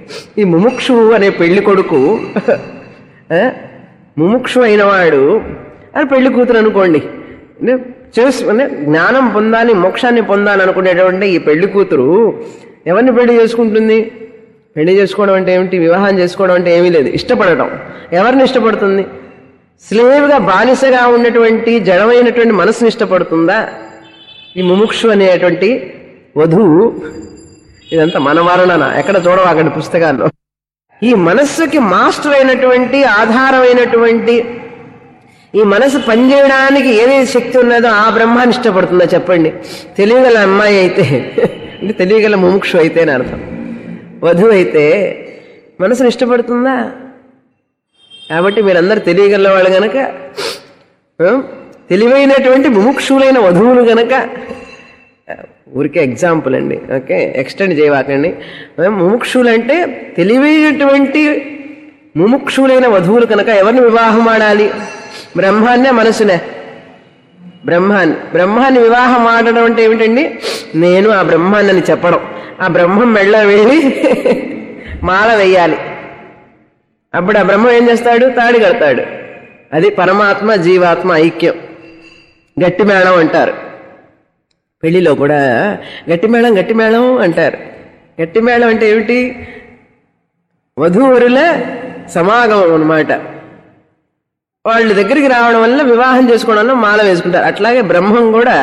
ఈ ముముక్షు అనే పెళ్లి కొడుకు ఆ, ముముక్షు అయినవాడు అని పెళ్లి కూతురు అనుకోండి అంటే చేసు అంటే జ్ఞానం పొందాలి మోక్షాన్ని పొందాలి అనుకునేటువంటి ఈ పెళ్లి కూతురు ఎవరిని పెళ్లి చేసుకుంటుంది పెళ్లి చేసుకోవడం అంటే ఏమిటి వివాహం చేసుకోవడం అంటే ఏమీ లేదు ఇష్టపడటం ఎవరిని ఇష్టపడుతుంది స్లేవ్గా బానిసగా ఉన్నటువంటి జడమైనటువంటి మనసుని ఇష్టపడుతుందా ఈ ముముక్షు అనేటువంటి వధువు ఇదంతా మన వర్ణన ఎక్కడ చూడవాకండి పుస్తకాల్లో ఈ మనస్సుకి మాస్టర్ అయినటువంటి ఆధారమైనటువంటి ఈ మనసు పనిచేయడానికి ఏదైతే శక్తి ఉన్నదో ఆ బ్రహ్మాన్ని ఇష్టపడుతుందా చెప్పండి తెలియగల అమ్మాయి అయితే అంటే తెలియగల ముముక్షు అయితే అని అర్థం వధువు అయితే మనసుని ఇష్టపడుతుందా కాబట్టి మీరందరూ తెలియగల వాళ్ళు గనక ఆ, తెలివైనటువంటి ముముక్షులైన వధువులు గనక ఊరికే ఎగ్జాంపుల్ అండి ఓకే ఎక్స్టెండ్ చేయవాకండి ముముక్షులు అంటే తెలివైనటువంటి ముముక్షులైన వధువులు కనుక ఎవరిని వివాహం ఆడాలి బ్రహ్మాన్నే మనసునే బ్రహ్మాన్ని బ్రహ్మాన్ని వివాహం ఆడడం అంటే ఏమిటండి నేను ఆ బ్రహ్మాన్ని అని చెప్పడం ఆ బ్రహ్మం మెళ్ళ వెళ్ళి మాల వెయ్యాలి అప్పుడు ఆ బ్రహ్మ ఏం చేస్తాడు తాడి కడతాడు అది పరమాత్మ జీవాత్మ ఐక్యం గట్టి మేళం అంటారు పెళ్లిలో కూడా గట్టి మేళం గట్టి మేళం అంటారు గట్టి మేళం అంటే ఏమిటి వధూవరుల సమాగమం అన్నమాట వాళ్ళ దగ్గరికి రావడం వల్ల వివాహం చేసుకోవడం వల్ల మాల వేసుకుంటారు అట్లాగే బ్రహ్మం కూడా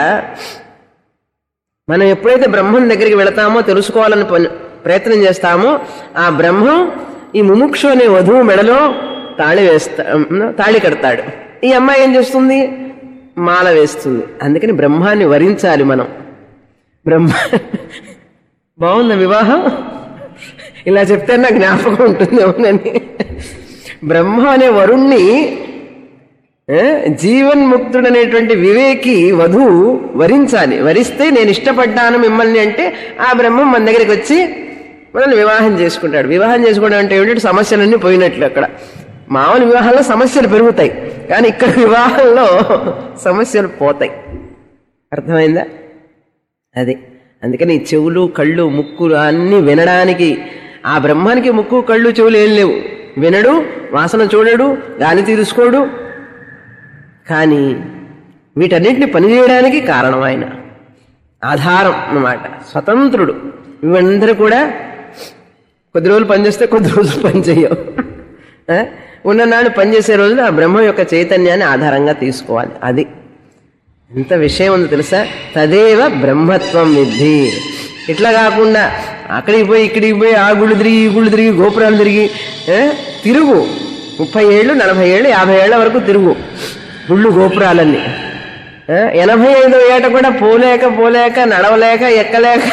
మనం ఎప్పుడైతే బ్రహ్మం దగ్గరికి వెళతామో తెలుసుకోవాలని పని- ప్రయత్నం చేస్తామో ఆ బ్రహ్మం ఈ ముముక్షు అనే వధువు మెడలో తాళి వేస్తా తాళి కడతాడు ఈ అమ్మాయి ఏం చేస్తుంది మాల వేస్తుంది అందుకని బ్రహ్మాన్ని వరించాలి మనం బ్రహ్మ బాగుందా వివాహం ఇలా చెప్తే నాకు జ్ఞాపకం ఉంటుంది అవునని బ్రహ్మ అనే వరుణ్ణి ఏ, జీవన్ముక్తుడనేటువంటి వివేకి వధువు వరించాలి వరిస్తే నేను ఇష్టపడ్డాను మిమ్మల్ని అంటే ఆ బ్రహ్మం మన దగ్గరికి వచ్చి మనల్ని వివాహం చేసుకుంటాడు వివాహం చేసుకోవడం అంటే ఏమిటంటే సమస్యలన్నీ పోయినట్లు అక్కడ మామూలు వివాహంలో సమస్యలు పెరుగుతాయి కానీ ఇక్కడ వివాహంలో సమస్యలు పోతాయి అర్థమైందా అది అందుకని ఈ చెవులు కళ్ళు ముక్కులు అన్నీ వినడానికి ఆ బ్రహ్మానికి ముక్కు కళ్ళు చెవులు ఏం లేవు వినడు వాసన చూడడు గాలి తీసుకోడు కానీ వీటన్నిటిని పనిచేయడానికి కారణం ఆయన ఆధారం అన్నమాట స్వతంత్రుడు ఇవందరూ కూడా కొద్ది రోజులు పనిచేస్తే కొద్ది రోజులు పనిచేయవు ఆ? ఉన్ననాడు పనిచేసే రోజులు ఆ బ్రహ్మ యొక్క చైతన్యాన్ని ఆధారంగా తీసుకోవాలి అది ఎంత విషయం ఉందో తెలుసా తదేవ బ్రహ్మత్వం విద్ధి ఇట్లా కాకుండా అక్కడికి పోయి ఇక్కడికి పోయి ఆ గుళ్ళు తిరిగి ఈ గుళ్ళు తిరిగి గోపురాలు తిరిగి ఏ? తిరుగు ముప్పై ఏళ్ళు నలభై ఏళ్ళు యాభై ఏళ్ల వరకు తిరుగు గుళ్ళు గోపురాలన్నీ ఏ? ఎనభై ఐదో ఏట కూడా పోలేక పోలేక నడవలేక ఎక్కలేక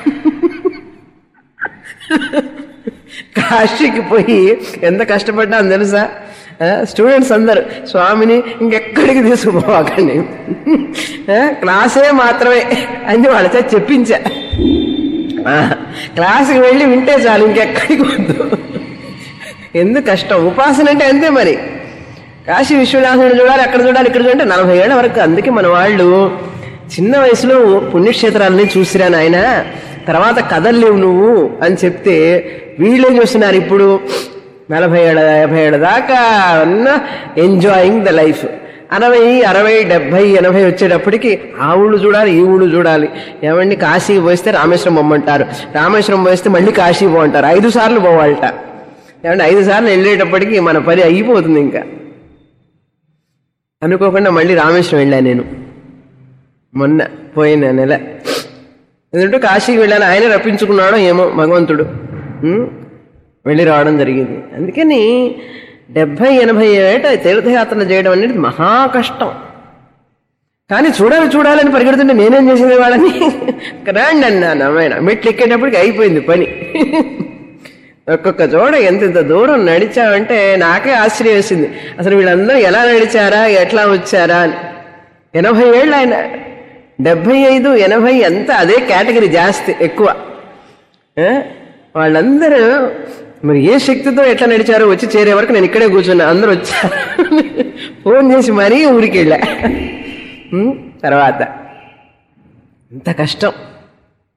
కాశీకి పోయి ఎంత కష్టపడ్డాను తెలుసా స్టూడెంట్స్ అందరు స్వామిని ఇంకెక్కడికి తీసుకుపోవాకండి ఆ, క్లాసే మాత్రమే అని వాళ్ళతో చెప్పించా ఆ, క్లాసుకి వెళ్ళి వింటే చాలు ఇంకెక్కడికి వద్దు ఎందుకు కష్టం ఉపాసన అంటే అంతే మరి కాశీ విశ్వనాథుడు చూడాలి అక్కడ చూడాలి ఇక్కడ చూడాలి నలభై ఏళ్ల వరకు అందుకే మన వాళ్ళు చిన్న వయసులో పుణ్యక్షేత్రాలని చూసిరా నాయన తర్వాత కదల్లేవు నువ్వు అని చెప్తే వీళ్ళేం చూస్తున్నారు ఇప్పుడు నలభై ఏళ్ళ యాభై ఏళ్ళ దాకా ఎంజాయింగ్ ద లైఫ్ అరవై అరవై డెబ్బై ఎనభై వచ్చేటప్పటికి ఆ ఊళ్ళు చూడాలి ఈ ఊళ్ళు చూడాలి ఏమండి కాశీకి పోయిస్తే రామేశ్వరం పొమ్మంటారు రామేశ్వరం పోయిస్తే మళ్ళీ కాశీ పోంటారు ఐదు సార్లు పోవాలట ఏమంటే ఐదు సార్లు వెళ్ళేటప్పటికి మన పని అయిపోతుంది ఇంకా అనుకోకుండా మళ్ళీ రామేశ్వరం వెళ్ళాను నేను మొన్న పోయిన నెల ఎందుకంటే కాశీకి వెళ్ళాను ఆయన రప్పించుకున్నాడో ఏమో భగవంతుడు ఉం? వెళ్ళి రావడం జరిగింది అందుకని డెబ్భై ఎనభై ఏట తీర్థయాత్రలు చేయడం అనేది మహా కష్టం కానీ చూడాలి చూడాలని పరిగెడుతుంటే నేనేం చేసేది వాళ్ళని రండి అన్నాను అమ్మాయిన మెట్లు ఎక్కేటప్పటికి అయిపోయింది పని ఒక్కొక్క చోట ఎంత ఇంత దూరం నడిచామంటే నాకే ఆశ్చర్యం వేసింది అసలు వీళ్ళందరూ ఎలా నడిచారా ఎట్లా వచ్చారా అని ఎనభై ఏళ్ళు ఆయన డెబ్బై ఐదు ఎనభై అంతా అదే కేటగిరీ జాస్తి ఎక్కువ ఆ? వాళ్ళందరూ మరి ఏ శక్తితో ఎట్లా నడిచారో వచ్చి చేరే వరకు నేను ఇక్కడే కూర్చున్నా అందరూ వచ్చారు ఫోన్ చేసి మరీ ఊరికి వెళ్ళా ఉం? తర్వాత ఇంత కష్టం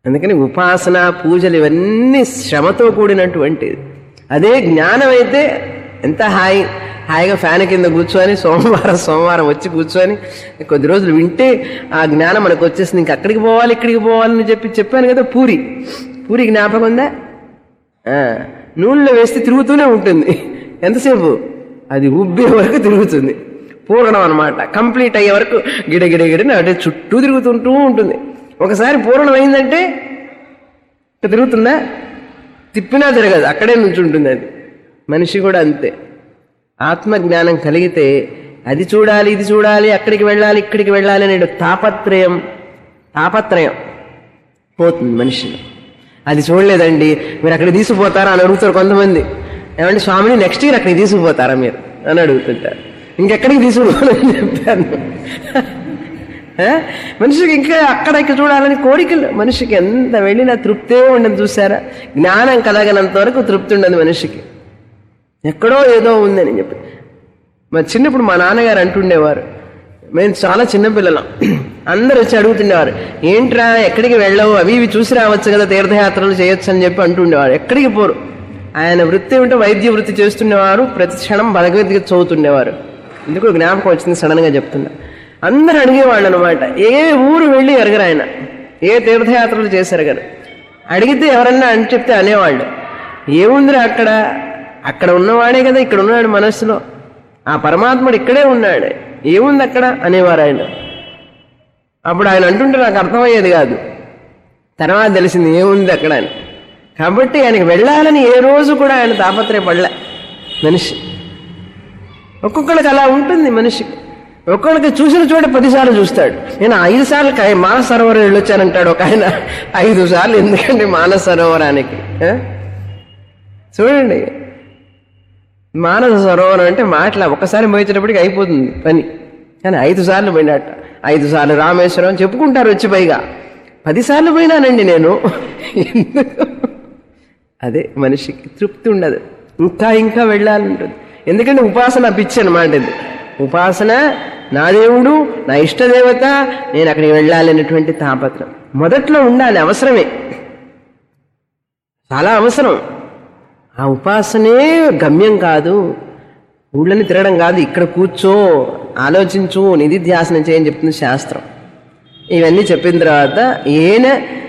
అందుకని ఉపాసన పూజలు ఇవన్నీ శ్రమతో కూడినటువంటిది అదే జ్ఞానం అయితే ఎంత హాయి హాయిగా ఫ్యాన్ కింద కూర్చొని సోమవారం సోమవారం వచ్చి కూర్చొని కొద్ది రోజులు వింటే ఆ జ్ఞానం మనకు వచ్చేసింది ఇంక అక్కడికి పోవాలి ఇక్కడికి పోవాలని చెప్పి చెప్పాను కదా పూరి పూరి జ్ఞాపకం ఉందా ఆ, నూనెలో వేస్తే తిరుగుతూనే ఉంటుంది ఎంతసేపు అది ఉబ్బే వరకు తిరుగుతుంది పూర్ణం అనమాట కంప్లీట్ అయ్యే వరకు గిడ గిడ గిడని అటే చుట్టూ తిరుగుతుంటూ ఉంటుంది ఒకసారి పూర్ణం అయిందంటే ఇక తిరుగుతుందా తిప్పినా తిరగదు అక్కడే నుంచి ఉంటుంది అది మనిషి కూడా అంతే ఆత్మజ్ఞానం కలిగితే అది చూడాలి ఇది చూడాలి అక్కడికి వెళ్ళాలి ఇక్కడికి వెళ్ళాలి అనే తాపత్రయం తాపత్రయం పోతుంది మనిషిని అది చూడలేదండి మీరు అక్కడికి తీసుకుపోతారా అని అడుగుతారు కొంతమంది ఏమంటే స్వామిని నెక్స్ట్ ఇయర్ అక్కడికి తీసుకుపోతారా మీరు అని అడుగుతుంటారు ఇంకెక్కడికి తీసుకుపోవాలని చెప్పాను ఆ? మనిషికి ఇంకా అక్కడ ఇక్కడ చూడాలని కోరికలు మనిషికి ఎంత వెళ్ళినా తృప్తే ఉండదు చూసారా జ్ఞానం కలగనంత వరకు తృప్తి ఉండదు మనిషికి ఎక్కడో ఏదో ఉందని చెప్పి మరి చిన్నప్పుడు మా నాన్నగారు అంటుండేవారు మేము చాలా చిన్నపిల్లలం అందరు వచ్చి అడుగుతుండేవారు ఏంట్రా ఎక్కడికి వెళ్ళవు అవి ఇవి చూసి రావచ్చు కదా తీర్థయాత్రలు చేయొచ్చు అని చెప్పి అంటుండేవారు ఎక్కడికి పోరు ఆయన వృత్తి ఏమిటో వైద్య వృత్తి చేస్తుండేవారు ప్రతి క్షణం భగవద్గీత చదువుతుండేవారు ఎందుకు జ్ఞాపకం వచ్చింది సడన్గా చెప్తున్నా అందరు అడిగేవాళ్ళు అనమాట ఏ ఊరు వెళ్ళి ఎరగరు ఆయన ఏ తీర్థయాత్రలు చేశారు కదా అడిగితే ఎవరన్నా అని చెప్తే అనేవాళ్ళు ఏముందిరా అక్కడ అక్కడ ఉన్నవాడే కదా ఇక్కడ ఉన్నాడు మనస్సులో ఆ పరమాత్ముడు ఇక్కడే ఉన్నాడు ఏముంది అక్కడ అనేవారు ఆయన అప్పుడు ఆయన అంటుంటే నాకు అర్థమయ్యేది కాదు తర్వాత తెలిసింది ఏముంది అక్కడ అని కాబట్టి ఆయనకి వెళ్ళాలని ఏ రోజు కూడా ఆయన తాపత్రయపడలే మనిషి ఒక్కొక్కడికి అలా ఉంటుంది మనిషికి ఒక్కొక్కడికి చూసిన చోట పదిసార్లు చూస్తాడు నేను ఐదు సార్లు కై- మానస సరోవరం వెళ్ళొచ్చానంటాడు ఒక ఆయన ఐదు సార్లు ఎందుకండి మానస సరోవరానికి ఆ? చూడండి మానస సరోవరం అంటే మాటల ఒక్కసారి మోయించేటప్పటికి అయిపోతుంది పని కానీ ఐదు సార్లు పోయినట్ట ఐదు సార్లు రామేశ్వరం చెప్పుకుంటారు వచ్చి పైగా పదిసార్లు పోయినానండి నేను ఎందుకు అదే మనిషికి తృప్తి ఉండదు ఇంకా ఇంకా వెళ్ళాలంటుంది ఎందుకంటే ఉపాసన పిచ్చి అనమాట ఇది ఉపాసన నా దేవుడు నా ఇష్టదేవత నేను అక్కడికి వెళ్ళాలి అనేటువంటి తాపత్రం మొదట్లో ఉండాలి అవసరమే చాలా అవసరం ఆ ఉపాసనే గమ్యం కాదు ఊళ్ళని తిరగడం కాదు ఇక్కడ కూర్చో ఆలోచించు నిధిధ్యాసనం చేయని చెప్తుంది శాస్త్రం ఇవన్నీ చెప్పిన తర్వాత ఏన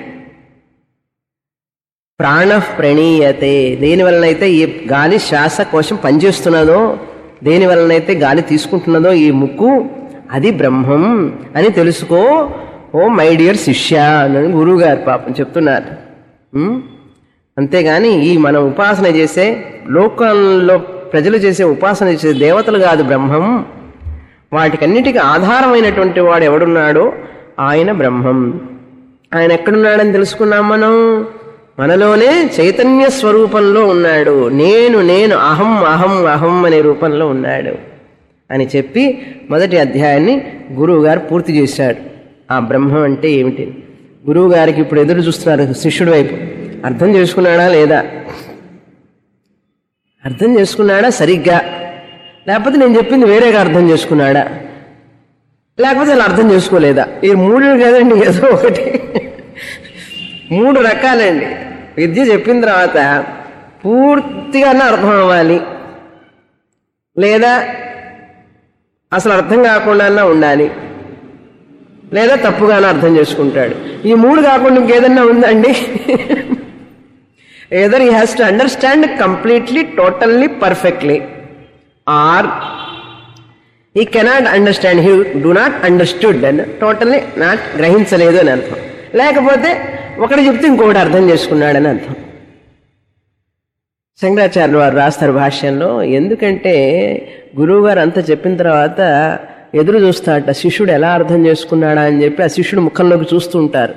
ప్రాణ ప్రణీయతే దేని వలనైతే ఈ గాలి శ్వాసకోశం పనిచేస్తున్నదో దేని వలనైతే గాలి తీసుకుంటున్నదో ఈ ముక్కు అది బ్రహ్మం అని తెలుసుకో ఓ మై డియర్ శిష్య అని గురువు గారు పాపం చెప్తున్నారు ఉం? అంతేగాని ఈ మనం ఉపాసన చేసే లోకంలో ప్రజలు చేసే ఉపాసన చేసే దేవతలు కాదు బ్రహ్మం వాటికన్నిటికీ ఆధారమైనటువంటి వాడు ఎవడున్నాడో ఆయన బ్రహ్మం ఆయన ఎక్కడున్నాడని తెలుసుకున్నాం మనం మనలోనే చైతన్య స్వరూపంలో ఉన్నాడు నేను నేను అహం అహం అహం అనే రూపంలో ఉన్నాడు అని చెప్పి మొదటి అధ్యాయాన్ని గురువు గారు పూర్తి చేశాడు ఆ బ్రహ్మం అంటే ఏమిటి గురువు గారికి ఇప్పుడు ఎదురు చూస్తున్నారు శిష్యుడి వైపు అర్థం చేసుకున్నాడా లేదా అర్థం చేసుకున్నాడా సరిగ్గా లేకపోతే నేను చెప్పింది వేరేగా అర్థం చేసుకున్నాడా లేకపోతే అలా అర్థం చేసుకోలేదా ఈ మూడు కదండి ఏదో ఒకటి మూడు రకాలండి విద్య చెప్పిన తర్వాత పూర్తిగానే అర్థం అవ్వాలి లేదా అసలు అర్థం కాకుండా ఉండాలి లేదా తప్పుగానే అర్థం చేసుకుంటాడు ఈ మూడు కాకుండా ఇంకేదన్నా ఉందండి either he has to understand completely totally perfectly or he cannot understand he do not understood అని టోటల్లీ నాట్ గ్రహించలేదు అని అర్థం లేకపోతే ఒకటి చెప్తే ఇంకొకటి అర్థం చేసుకున్నాడని అర్థం శంకరాచార్యులు వారు రాస్తారు భాష్యంలో ఎందుకంటే గురువు గారు అంతా చెప్పిన తర్వాత ఎదురు చూస్తాడట శిష్యుడు ఎలా అర్థం చేసుకున్నాడా అని చెప్పి ఆ శిష్యుడు ముఖంలోకి చూస్తూ ఉంటారు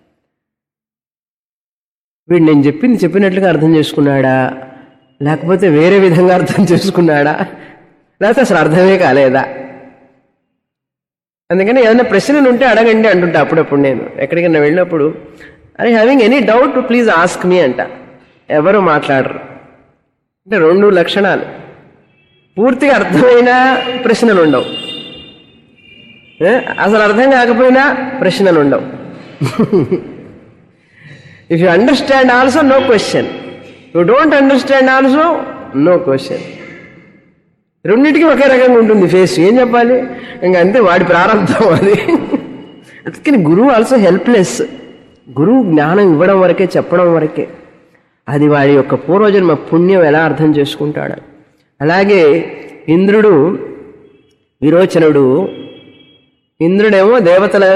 వీడు నేను చెప్పింది చెప్పినట్లుగా అర్థం చేసుకున్నాడా లేకపోతే వేరే విధంగా అర్థం చేసుకున్నాడా లేకపోతే అసలు అర్థమే కాలేదా అందుకని ఏదైనా ప్రశ్నలు ఉంటే అడగండి అంటుంటా అప్పుడప్పుడు నేను ఎక్కడికైనా వెళ్ళినప్పుడు అరే having any doubt please ask me అంట ఎవరు మాట్లాడరు అంటే రెండు లక్షణాలు పూర్తిగా అర్థమైన ప్రశ్నలు ఉండవు ఏ? అసలు అర్థం కాకపోయినా ప్రశ్నలు ఉండవు if you understand also no question you don't understand also no question రెండింటికి ఒకే రకంగా ఉంటుంది ఫేస్ ఏం చెప్పాలి ఇంకా అంతే వాడి ప్రారంభం అది అందుకని గురువు ఆల్సో హెల్ప్లెస్ గురువు జ్ఞానం ఇవ్వడం వరకే చెప్పడం వరకే అది వాడి యొక్క పూర్వజన్మ పుణ్యం ఎలా అర్థం చేసుకుంటాడు అలాగే ఇంద్రుడు విరోచనుడు ఇంద్రుడేమో దేవతల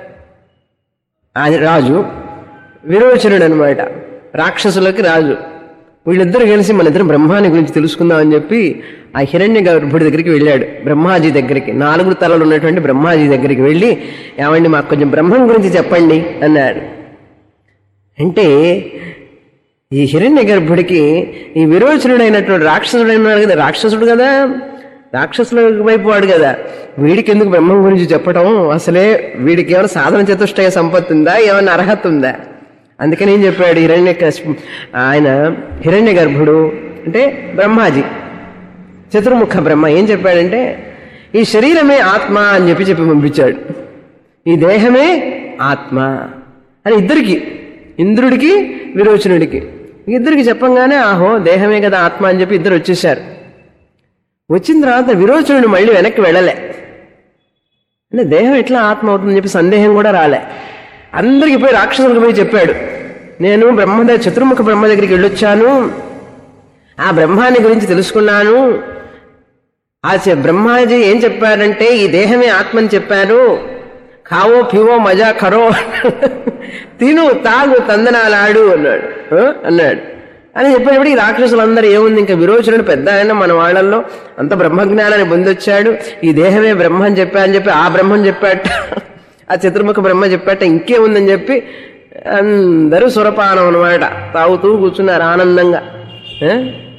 ఆ- రాజు విరోచనుడు అనమాట రాక్షసులకి రాజు వీళ్ళిద్దరు కలిసి మన ఇద్దరు బ్రహ్మాని గురించి తెలుసుకుందామని చెప్పి ఆ హిరణ్య గర్భుడి దగ్గరికి వెళ్ళాడు బ్రహ్మాజీ దగ్గరికి నాలుగు తలలు ఉన్నటువంటి బ్రహ్మాజీ దగ్గరికి వెళ్ళి ఏమండి మాకు కొంచెం బ్రహ్మం గురించి చెప్పండి అన్నాడు అంటే ఈ హిరణ్య గర్భుడికి ఈ విరోచనుడైనటువంటి రాక్షసుడైనాడు కదా రాక్షసుడు కదా రాక్షసుల వైపు వాడు కదా వీడికి ఎందుకు బ్రహ్మం గురించి చెప్పటం అసలే వీడికి ఏమైనా సాధన చతుష్టయ సంపత్తి ఉందా ఏమైనా అర్హత ఉందా అందుకని ఏం చెప్పాడు హిరణ్య కశ్- ఆయన హిరణ్య గర్భుడు అంటే బ్రహ్మాజీ చతుర్ముఖ బ్రహ్మ ఏం చెప్పాడంటే ఈ శరీరమే ఆత్మ అని చెప్పి చెప్పి పంపించాడు ఈ దేహమే ఆత్మ అని ఇద్దరికి ఇంద్రుడికి విరోచనుడికి ఇద్దరికి చెప్పంగానే ఆహో దేహమే కదా ఆత్మ అని చెప్పి ఇద్దరు వచ్చేసారు వచ్చిన తర్వాత విరోచనుడు మళ్ళీ వెనక్కి వెళ్ళలే అంటే దేహం ఎట్లా ఆత్మ అవుతుందని చెప్పి సందేహం కూడా రాలే అందరికి పోయి రాక్షసులకు పోయి చెప్పాడు నేను బ్రహ్మ దగ్గర చతుర్ముఖ బ్రహ్మ దగ్గరికి వెళ్ళొచ్చాను ఆ బ్రహ్మాన్ని గురించి తెలుసుకున్నాను ఆ చె- బ్రహ్మాజీ ఏం చెప్పారంటే ఈ దేహమే ఆత్మని చెప్పారు కావో పివో మజా కరో తిను తాగు తందనాలాడు అన్నాడు ఆ? అన్నాడు అని చెప్పేటప్పుడు ఈ రాక్షసులందరూ ఏముంది ఇంకా విరోచనుడు పెద్ద ఆయన మన వాళ్ళల్లో అంత బ్రహ్మజ్ఞానాన్ని పొందొచ్చాడు ఈ దేహమే బ్రహ్మ అని చెప్పా అని చెప్పి ఆ బ్రహ్మం చెప్పాట ఆ చతుర్ముఖ బ్రహ్మ చెప్పాట ఇంకేముందని చెప్పి అందరూ సురపానం అనమాట తాగుతూ కూర్చున్నారు ఆనందంగా ఆ?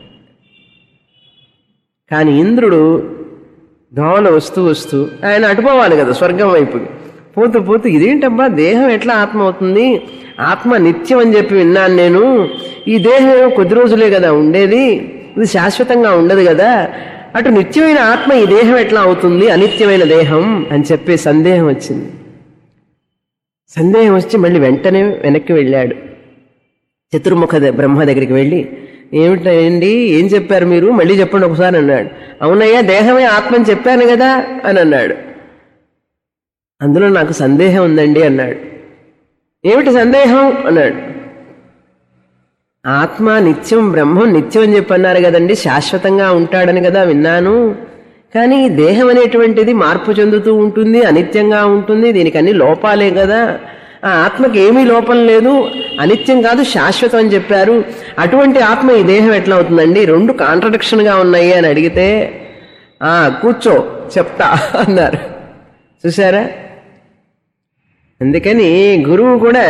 కానీ ఇంద్రుడు దోమలు వస్తూ వస్తూ ఆయన అటుపోవాలి కదా స్వర్గం వైపుకి పోతూ పోతూ ఇదేంటబ్బా దేహం ఎట్లా ఆత్మ అవుతుంది ఆత్మ నిత్యం అని చెప్పి విన్నాను నేను ఈ దేహం ఏమో కొద్ది రోజులే కదా ఉండేది ఇది శాశ్వతంగా ఉండదు కదా అటు నిత్యమైన ఆత్మ ఈ దేహం ఎట్లా అవుతుంది అనిత్యమైన దేహం అని చెప్పే సందేహం వచ్చింది సందేహం వచ్చి మళ్ళీ వెంటనే వెనక్కి వెళ్ళాడు చతుర్ముఖ ద- బ్రహ్మ దగ్గరికి వెళ్ళి ఏమిటండి ఏం చెప్పారు మీరు మళ్ళీ చెప్పండి ఒకసారి అన్నాడు అవునయ్యా దేహమే ఆత్మని చెప్పాను కదా అని అన్నాడు అందులో నాకు సందేహం ఉందండి అన్నాడు ఏమిటి సందేహం అన్నాడు ఆత్మ నిత్యం బ్రహ్మం నిత్యం అని చెప్పి అన్నారు కదండి శాశ్వతంగా ఉంటాడని కదా విన్నాను కానీ ఈ దేహం అనేటువంటిది మార్పు చెందుతూ ఉంటుంది అనిత్యంగా ఉంటుంది దీనికి అన్ని లోపాలే కదా ఆ ఆత్మకి ఏమీ లోపం లేదు అనిత్యం కాదు శాశ్వతం అని చెప్పారు అటువంటి ఆత్మ ఈ దేహం ఎట్లా అవుతుందండి రెండు కాంట్రడిక్షన్ గా ఉన్నాయి అని అడిగితే ఆ కూర్చో చెప్తా అన్నారు చూసారా అందుకని గురువు కూడా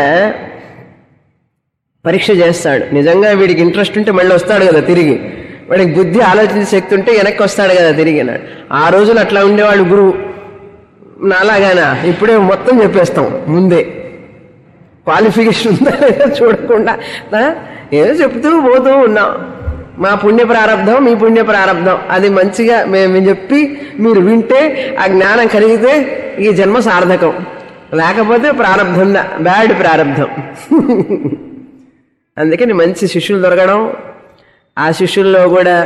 పరీక్ష చేస్తాడు నిజంగా వీడికి ఇంట్రెస్ట్ ఉంటే మళ్ళీ వస్తాడు కదా తిరిగి వాడికి బుద్ధి ఆలోచించే శక్తి ఉంటే వెనక్కి వస్తాడు కదా తిరిగి అన్నాడు ఆ రోజులు అట్లా ఉండేవాడు గురువు నాలాగానా ఇప్పుడే మొత్తం చెప్పేస్తాం ముందే క్వాలిఫికేషన్ ఉందా లేదా చూడకుండా ఆ? ఏదో చెప్తూ పోతూ ఉన్నాం మా పుణ్య ప్రారంధం మీ పుణ్య ప్రారంధం అది మంచిగా మేము చెప్పి మీరు వింటే ఆ జ్ఞానం కలిగితే ఈ జన్మ సార్థకం లేకపోతే ప్రారంధం బ్యాడ్ ప్రారంధం అందుకని మంచి శిష్యులు దొరకడం ఆ శిష్యుల్లో కూడా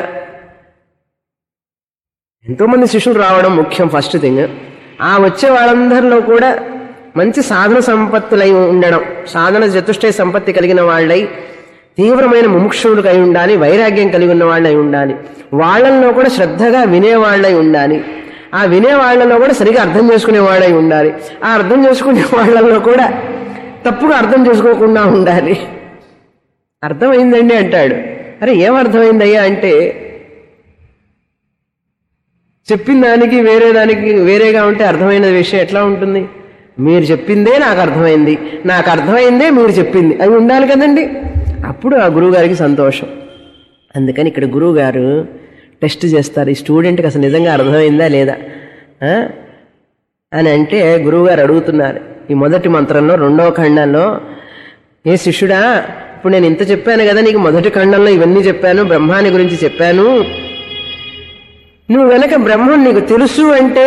ఎంతోమంది శిష్యులు రావడం ముఖ్యం ఫస్ట్ థింగ్ ఆ వచ్చే వాళ్ళందరిలో కూడా మంచి సాధన సంపత్తులై ఉండడం సాధన చతుష్టయ సంపత్తి కలిగిన వాళ్ళై తీవ్రమైన ముముక్షువులు అయి ఉండాలి వైరాగ్యం కలిగి ఉన్న వాళ్ళై ఉండాలి వాళ్ళల్లో కూడా శ్రద్ధగా వినేవాళ్ళై ఉండాలి ఆ వినే వాళ్ళలో కూడా సరిగా అర్థం చేసుకునే వాళ్ళై ఉండాలి ఆ అర్థం చేసుకునే వాళ్ళల్లో కూడా తప్పుగా అర్థం చేసుకోకుండా ఉండాలి అర్థమైందండి అంటాడు అరే ఏం అర్థమైందయ్యా అంటే చెప్పిన దానికి వేరే దానికి వేరేగా ఉంటే అర్థమైన విషయం ఎట్లా ఉంటుంది మీరు చెప్పిందే నాకు అర్థమైంది నాకు అర్థమైందే మీరు చెప్పింది అది ఉండాలి కదండి అప్పుడు ఆ గురువు గారికి సంతోషం అందుకని ఇక్కడ గురువు గారు టెస్ట్ చేస్తారు ఈ స్టూడెంట్కి అసలు నిజంగా అర్థమైందా లేదా ఆ? అని అంటే గురువుగారు అడుగుతున్నారు ఈ మొదటి మంత్రంలో రెండవ ఖండంలో ఏ శిష్యుడా ఇప్పుడు నేను ఇంత చెప్పాను కదా నీకు మొదటి ఖండంలో ఇవన్నీ చెప్పాను బ్రహ్మాని గురించి చెప్పాను నువ్వు వెనక బ్రహ్మం నీకు తెలుసు అంటే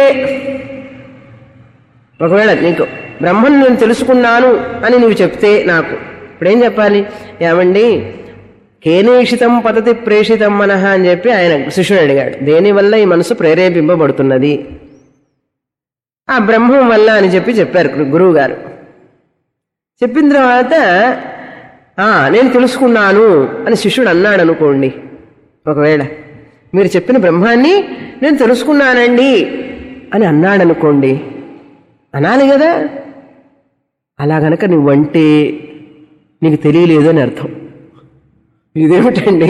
ఒకవేళ నీకు బ్రహ్మం నేను తెలుసుకున్నాను అని నువ్వు చెప్తే నాకు ఇప్పుడేం చెప్పాలి ఏమండి కేనేషితం పతతి ప్రేషితం మనహ అని చెప్పి ఆయన శిష్యుడు అడిగాడు దేనివల్ల ఈ మనసు ప్రేరేపింపబడుతున్నది ఆ బ్రహ్మం వల్ల అని చెప్పి చెప్పారు గురువు గారు చెప్పిన తర్వాత "ఆ, నేను తెలుసుకున్నాను అని శిష్యుడు అన్నాడు అనుకోండి ఒకవేళ మీరు చెప్పిన బ్రహ్మాన్ని నేను తెలుసుకున్నానండి అని అన్నాడు అనుకోండి అనాలి కదా అలా గనక నువ్వంటే నీకు తెలియలేదు అని అర్థం ఇదేమిటండి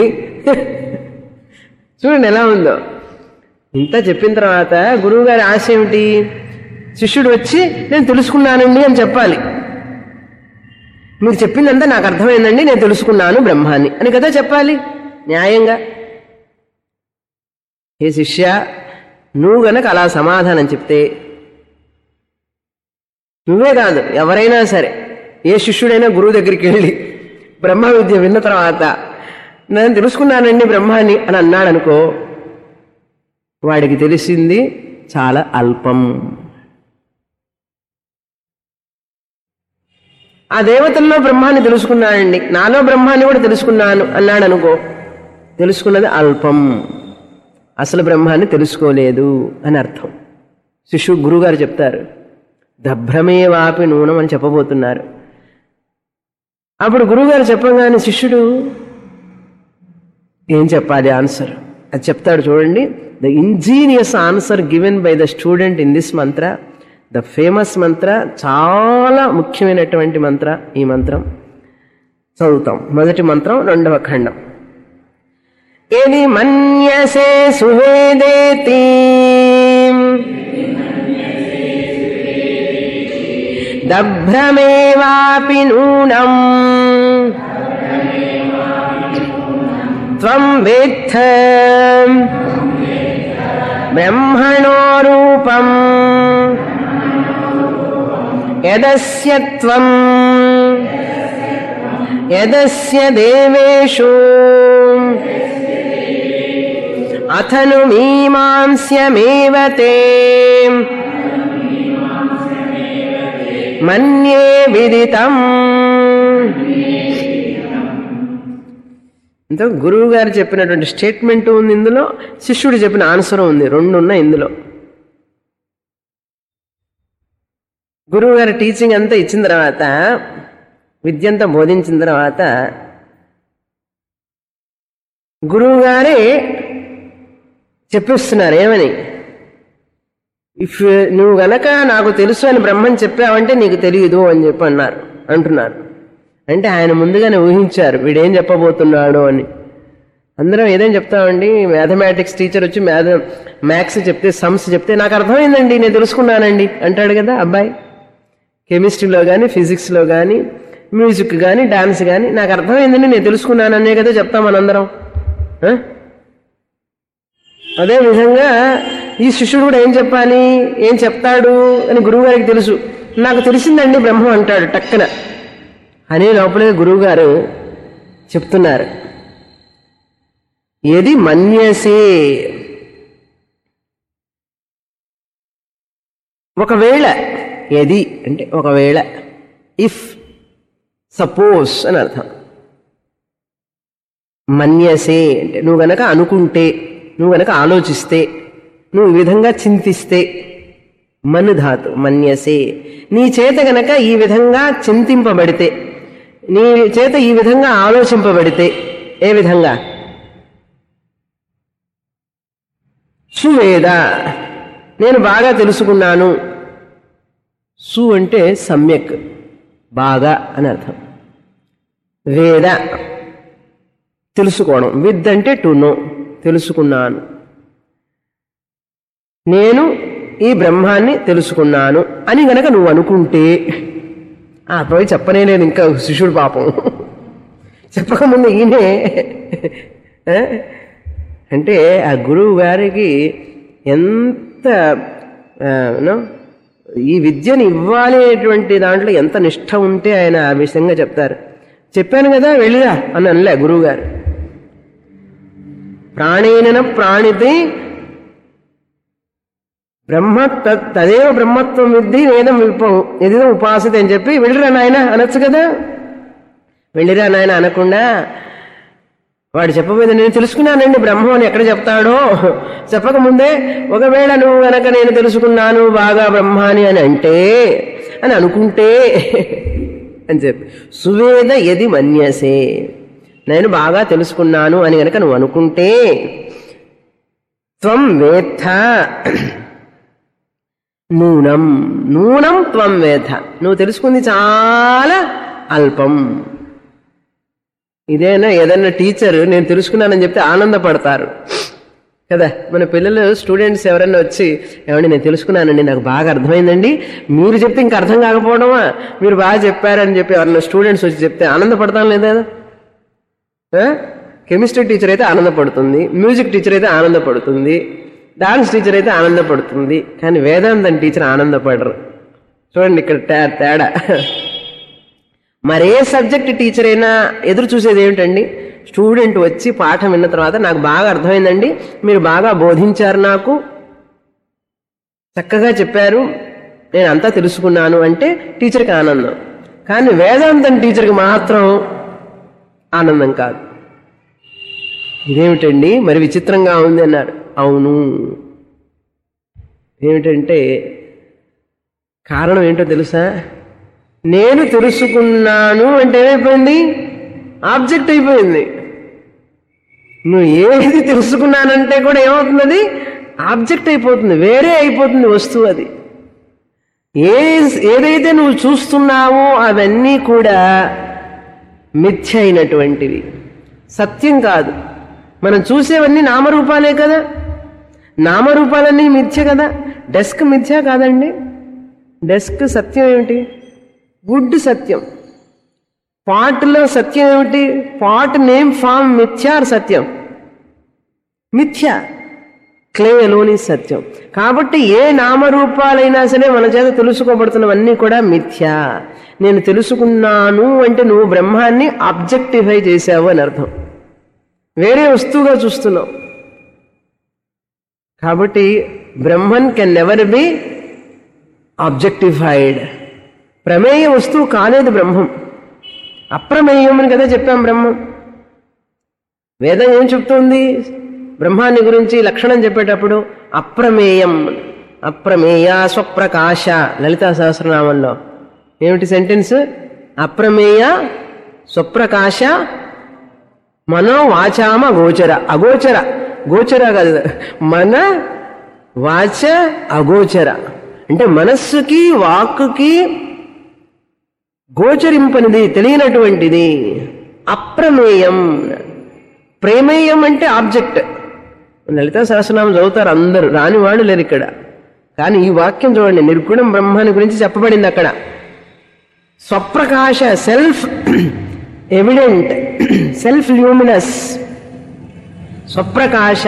చూడండి ఎలా ఉందో ఇంత చెప్పిన తర్వాత గురువుగారి ఆశ ఏమిటి శిష్యుడు వచ్చి నేను తెలుసుకున్నానండి అని చెప్పాలి మీరు చెప్పిందంతా నాకు అర్థమైందండి నేను తెలుసుకున్నాను బ్రహ్మాన్ని అని కదా చెప్పాలి న్యాయంగా ఏ శిష్య నువ్వు గనక అలా సమాధానం చెప్తే నువ్వే కాదు ఎవరైనా సరే ఏ శిష్యుడైనా గురువు దగ్గరికి వెళ్ళి బ్రహ్మ విద్య విన్న తర్వాత నేను తెలుసుకున్నానండి బ్రహ్మాన్ని అని అన్నాడు అనుకో వాడికి తెలిసింది చాలా అల్పం ఆ దేవతల్లో బ్రహ్మాన్ని తెలుసుకున్నానండి నాలో బ్రహ్మాన్ని కూడా తెలుసుకున్నాను అన్నాడు అనుకో తెలుసుకున్నది అల్పం అసలు బ్రహ్మాన్ని తెలుసుకోలేదు అని అర్థం శిష్యుడు గురుగారు చెప్తారు దభ్రమే వాపి నూనం అని చెప్పబోతున్నారు అప్పుడు గురువుగారు చెప్పగానే శిష్యుడు ఏం చెప్పాలి ఆన్సర్ అది చెప్తాడు చూడండి the ingenious answer given by the student in this mantra the famous mantra చాలా ముఖ్యమైనటువంటి మంత్ర ఈ మంత్రం చదువుతాం మొదటి మంత్రం రెండవ ఖండం ఏది మన్యసే సువేదేతి దభ్రమేవాపి నూనం త్వం వేత్థ బ్రహ్మణో రూపం యదస్య త్వం యదస్య దేవేషు అథను మీమాంస్యమేవ తే మన్యే విదితం ఇంత గురువు గారు చెప్పినటువంటి స్టేట్మెంట్ ఉంది ఇందులో శిష్యుడు చెప్పిన ఆన్సర్ ఉంది రెండు ఉన్నాయి ఇందులో గురువు గారి టీచింగ్ అంతా ఇచ్చిన తర్వాత విద్య అంతా బోధించిన తర్వాత గురువు గారే చెప్పిస్తున్నారు ఏమని ఇఫ్ నువ్వు గనక నాకు తెలుసు అని బ్రహ్మని చెప్పావంటే నీకు తెలియదు అని చెప్పి అన్నారు అంటున్నారు అంటే ఆయన ముందుగానే ఊహించారు వీడేం చెప్పబోతున్నాడు అని అందరం ఏదేం చెప్తామండి మ్యాథమెటిక్స్ టీచర్ వచ్చి మ్యాథ మ్యాథ్స్ చెప్తే సమ్స్ చెప్తే నాకు అర్థమైందండి నేను తెలుసుకున్నానండి అంటాడు కదా అబ్బాయి కెమిస్ట్రీలో కానీ ఫిజిక్స్లో కానీ మ్యూజిక్ కానీ డాన్స్ కానీ నాకు అర్థమైందండి నేను తెలుసుకున్నాననే కదా చెప్తాం మనందరం ఆ? అదే విధంగా ఈ శిష్యుడు కూడా ఏం చెప్పాలి ఏం చెప్తాడు అని గురువుగారికి తెలుసు నాకు తెలిసిందండి బ్రహ్మం అంటాడు టక్కన అనే లోపలే గురువుగారు చెప్తున్నారు ఏది మన్యసే ఒకవేళ ఏది అంటే ఒకవేళ ఇఫ్ సపోజ్ అని అర్థం మన్యసే అంటే నువ్వు గనక అనుకుంటే నువ్వు గనక ఆలోచిస్తే నువ్వు ఈ విధంగా చింతిస్తే మను ధాతు మన్యసే నీ చేత గనక ఈ విధంగా చింతింపబడితే నీ చేత ఈ విధంగా ఆలోచింపబడితే ఏ విధంగా సువేద నేను బాగా తెలుసుకున్నాను సు అంటే సమ్యక్ బాగా అని అర్థం వేద తెలుసుకోవడం విద్ అంటే టు నో తెలుసుకున్నాను నేను ఈ బ్రహ్మాన్ని తెలుసుకున్నాను అని గనక నువ్వు అనుకుంటే ఆ పోయి చెప్పనే లేదు ఇంకా శిష్యుడు పాపం చెప్పకముందు ఈయనే ఆ? అంటే ఆ గురువు గారికి ఎంత ఆ, no? ఈ విద్యను ఇవ్వాలి అనేటువంటి దాంట్లో ఎంత నిష్ఠ ఉంటే ఆయన ఆ విషయంగా చెప్తారు చెప్పాను కదా వెళ్ళిరా అని అనలే గురువు గారు ప్రాణేన ప్రాణితి బ్రహ్మ తద్- తదేవ బ్రహ్మత్వం విద్ది వేదం విల్పం ఎదిదం ఉపాసత అని చెప్పి వెళ్ళిరా నాయన అనొచ్చు కదా వెళ్ళిరా నాయన అనకుండా వాడు చెప్పబోయేది నేను తెలుసుకున్నానండి బ్రహ్మం అని ఎక్కడ చెప్తాడో చెప్పకముందే ఒకవేళ నువ్వు గనక నేను తెలుసుకున్నాను బాగా బ్రహ్మాని అని అంటే అని అనుకుంటే అని చెప్పి సువేద ఎది మన్యసే నేను బాగా తెలుసుకున్నాను అని గనక నువ్వు అనుకుంటే త్వం వేత్త నూనం నూనం త్వం వేత్త నువ్వు తెలుసుకుంది చాలా అల్పం ఇదేనా ఏదన్నా టీచర్ నేను తెలుసుకున్నానని చెప్తే ఆనందపడతారు కదా మన పిల్లలు స్టూడెంట్స్ ఎవరన్నా వచ్చి ఏమండి నేను తెలుసుకున్నానండి నాకు బాగా అర్థమైందండి మీరు చెప్తే ఇంకా అర్థం కాకపోవడమా మీరు బాగా చెప్పారని చెప్పి ఎవరన్నా స్టూడెంట్స్ వచ్చి చెప్తే ఆనందపడతాం లేదా కెమిస్ట్రీ టీచర్ అయితే ఆనందపడుతుంది మ్యూజిక్ టీచర్ అయితే ఆనందపడుతుంది డాన్స్ టీచర్ అయితే ఆనందపడుతుంది కానీ వేదాంతం టీచర్ ఆనందపడరు చూడండి ఇక్కడ తే- తేడా మరే సబ్జెక్ట్ టీచర్ అయినా ఎదురు చూసేది ఏమిటండి స్టూడెంట్ వచ్చి పాఠం విన్న తర్వాత నాకు బాగా అర్థమైందండి మీరు బాగా బోధించారు నాకు చక్కగా చెప్పారు నేను అంతా తెలుసుకున్నాను అంటే టీచర్కి ఆనందం కానీ వేదాంతం టీచర్కి మాత్రం ఆనందం కాదు ఇదేమిటండి మరి విచిత్రంగా ఉంది అన్నారు అవును ఏమిటంటే కారణం ఏంటో తెలుసా నేను తెలుసుకున్నాను అంటే ఏమైపోయింది ఆబ్జెక్ట్ అయిపోయింది నువ్వు ఏది తెలుసుకున్నానంటే కూడా ఏమవుతుంది ఆబ్జెక్ట్ అయిపోతుంది వేరే అయిపోతుంది వస్తువు అది ఏ ఏదైతే నువ్వు చూస్తున్నావో అవన్నీ కూడా మిథ్య అయినటువంటివి సత్యం కాదు మనం చూసేవన్నీ నామరూపాలే కదా నామరూపాలన్నీ మిథ్య కదా డెస్క్ మిథ్య కాదండి డెస్క్ సత్యం ఏమిటి వుడ్ సత్యం పాట్లో సత్యం ఏమిటి పాట్ నేమ్ ఫామ్ మిథ్యా ఆర్ సత్యం మిథ్య క్లేలోని సత్యం కాబట్టి ఏ నామరూపాలైనా సరే మన చేత తెలుసుకోబడుతున్నవన్నీ కూడా మిథ్య నేను తెలుసుకున్నాను అంటే నువ్వు బ్రహ్మాన్ని ఆబ్జెక్టిఫై చేశావు అని అర్థం వేరే వస్తువుగా చూస్తున్నావు కాబట్టి Brahman can never be objectified ప్రమేయ వస్తువు కాలేదు బ్రహ్మం అప్రమేయం అని కదా చెప్పాం బ్రహ్మం వేదం ఏం చెప్తుంది బ్రహ్మాన్ని గురించి లక్షణం చెప్పేటప్పుడు అప్రమేయం అప్రమేయ స్వప్రకాశ లలితా సహస్రనామంలో ఏమిటి సెంటెన్స్ అప్రమేయ స్వప్రకాశ మనో వాచామ గోచర అగోచర గోచర కాదు మన వాచ అగోచర అంటే మనస్సుకి వాక్కుకి గోచరింపనిది తెలియనటువంటిది అప్రమేయం ప్రేమేయం అంటే ఆబ్జెక్ట్ లలితా సహస్రనామం చదువుతారు అందరూ రాని వాళ్ళు లేరు ఇక్కడ కానీ ఈ వాక్యం చూడండి నిర్గుణం బ్రహ్మాని గురించి చెప్పబడింది అక్కడ స్వప్రకాశ సెల్ఫ్ ఎవిడెంట్ సెల్ఫ్ ల్యూమినస్ స్వప్రకాశ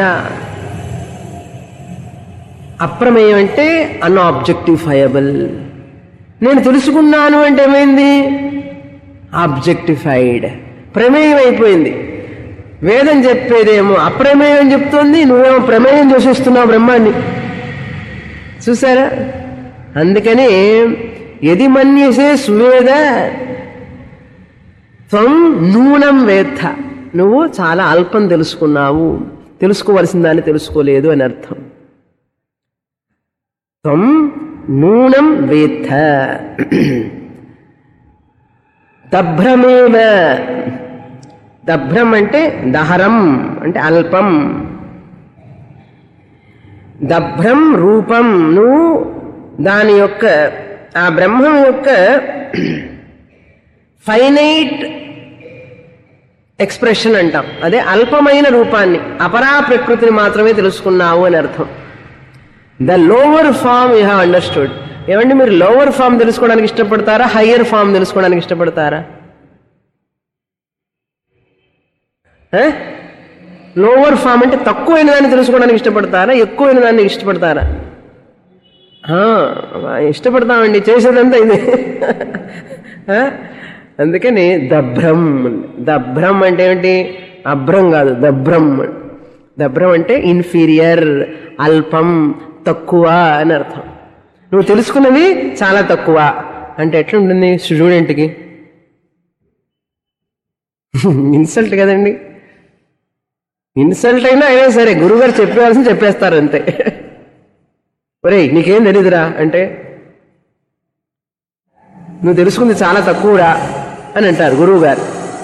అప్రమేయం అంటే అన్ఆబ్జెక్టిఫైయబుల్ నేను తెలుసుకున్నాను అంటే ఏమైంది ఆబ్జెక్టిఫైడ్ ప్రమేయం అయిపోయింది వేదం చెప్పేదేమో అప్రమేయం చెప్తోంది నువ్వేమో ప్రమేయం చూసిస్తున్నావు బ్రహ్మాన్ని చూసారా అందుకని ఎది మన్యసే సువేద త్వం నూనం వేత్త నువ్వు చాలా అల్పం తెలుసుకున్నావు తెలుసుకోవలసిన దాన్ని తెలుసుకోలేదు అని అర్థం త్వం నూనం వేత్త దభ్రమేవ దభ్రం అంటే దహరం అంటే అల్పం దభ్రం రూపం నువ్వు దాని యొక్క ఆ బ్రహ్మం యొక్క ఫైనైట్ ఎక్స్ప్రెషన్ అంటాం అదే అల్పమైన రూపాన్ని అపరా ప్రకృతిని మాత్రమే తెలుసుకున్నావు అని అర్థం the lower form you have understood ఏమండి మీరు లోవర్ ఫామ్ తెలుసుకోవడానికి ఇష్టపడతారా హయ్యర్ ఫామ్ తెలుసుకోవడానికి ఇష్టపడతారా లోవర్ ఫామ్ అంటే తక్కువైన దాన్ని తెలుసుకోవడానికి ఇష్టపడతారా ఎక్కువైన దాన్ని ఇష్టపడతారా ఆ, ఇష్టపడతామండి చేసేదంతా ఇది ఆ? అందుకని దభ్రం దభ్రం అంటే ఏమిటి అభ్రం కాదు దభ్రం దభ్రం అంటే ఇన్ఫీరియర్ అల్పం తక్కువ అని అర్థం నువ్వు తెలుసుకున్నది చాలా తక్కువ అంటే ఎట్లుంటుంది స్టూడెంట్కి ఇన్సల్ట్ కదండి ఇన్సల్ట్ అయినా అయినా సరే గురుగారు చెప్పేవాల్సింది చెప్పేస్తారు అంతే ఒరేయ్ నీకేం తెలీదురా అంటే నువ్వు తెలుసుకుంది చాలా తక్కువరా అని అంటారు గురువు గారు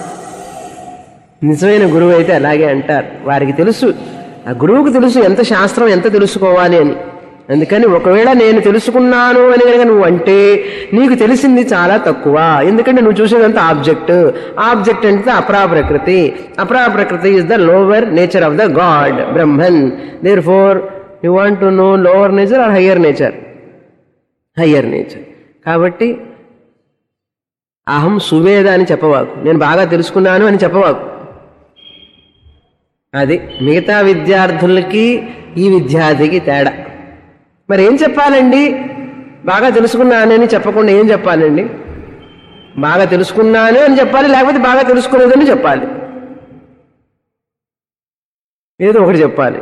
నిజమైన గురువు అయితే అలాగే అంటారు వారికి తెలుసు ఆ గురువుకు తెలుసు ఎంత శాస్త్రం ఎంత తెలుసుకోవాలి అని అందుకని ఒకవేళ నేను తెలుసుకున్నాను అని కనుక నువ్వు అంటే నీకు తెలిసింది చాలా తక్కువ ఎందుకంటే నువ్వు చూసేదంతా ఆబ్జెక్ట్ ఆబ్జెక్ట్ అంటే అపరా ప్రకృతి అపరా ప్రకృతి is the lower nature of the God Brahman therefore you want to know lower nature or higher nature higher nature కాబట్టి అహం సువేద అని చెప్పవాకు నేను బాగా తెలుసుకున్నాను అని చెప్పవాకు అది మిగతా విద్యార్థులకి ఈ విద్యార్థికి తేడా మరి ఏం చెప్పాలండి బాగా తెలుసుకున్నానని చెప్పకుండా ఏం చెప్పాలండి బాగా తెలుసుకున్నాను అని చెప్పాలి లేకపోతే బాగా తెలుసుకోలేదని చెప్పాలి ఏదో ఒకటి చెప్పాలి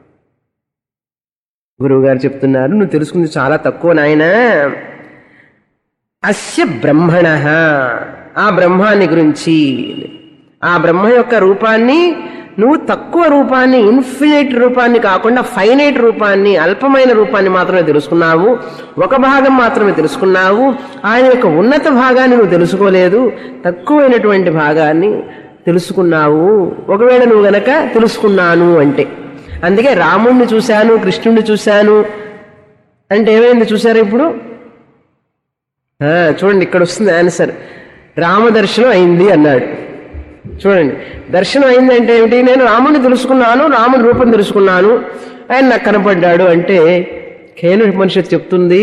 గురువు గారు చెప్తున్నారు నువ్వు తెలుసుకుంది చాలా తక్కువ నాయనా అస్య బ్రహ్మణ ఆ బ్రహ్మాన్ని గురించి ఆ బ్రహ్మ యొక్క రూపాన్ని నువ్వు తక్కువ రూపాన్ని ఇన్ఫినిట్ రూపాన్ని కాకుండా ఫైనైట్ రూపాన్ని అల్పమైన రూపాన్ని మాత్రమే తెలుసుకున్నావు ఒక భాగం మాత్రమే తెలుసుకున్నావు ఆయన యొక్క ఉన్నత భాగాన్ని నువ్వు తెలుసుకోలేదు తక్కువైనటువంటి భాగాన్ని తెలుసుకున్నావు ఒకవేళ నువ్వు గనక తెలుసుకున్నాను అంటే అందుకే రాముణ్ణి చూశాను కృష్ణుణ్ణి చూశాను అంటే ఏమైంది చూసారా ఇప్పుడు ఆ, చూడండి ఇక్కడ వస్తుంది ఆన్సర్ రామదర్శనం అయింది అన్నాడు చూడండి దర్శనం అయిందంటే ఏమిటి నేను రాముని తెలుసుకున్నాను రాముని రూపం తెలుసుకున్నాను ఆయన నాకు కనపడ్డాడు అంటే కేను ఉపనిషత్తు చెప్తుంది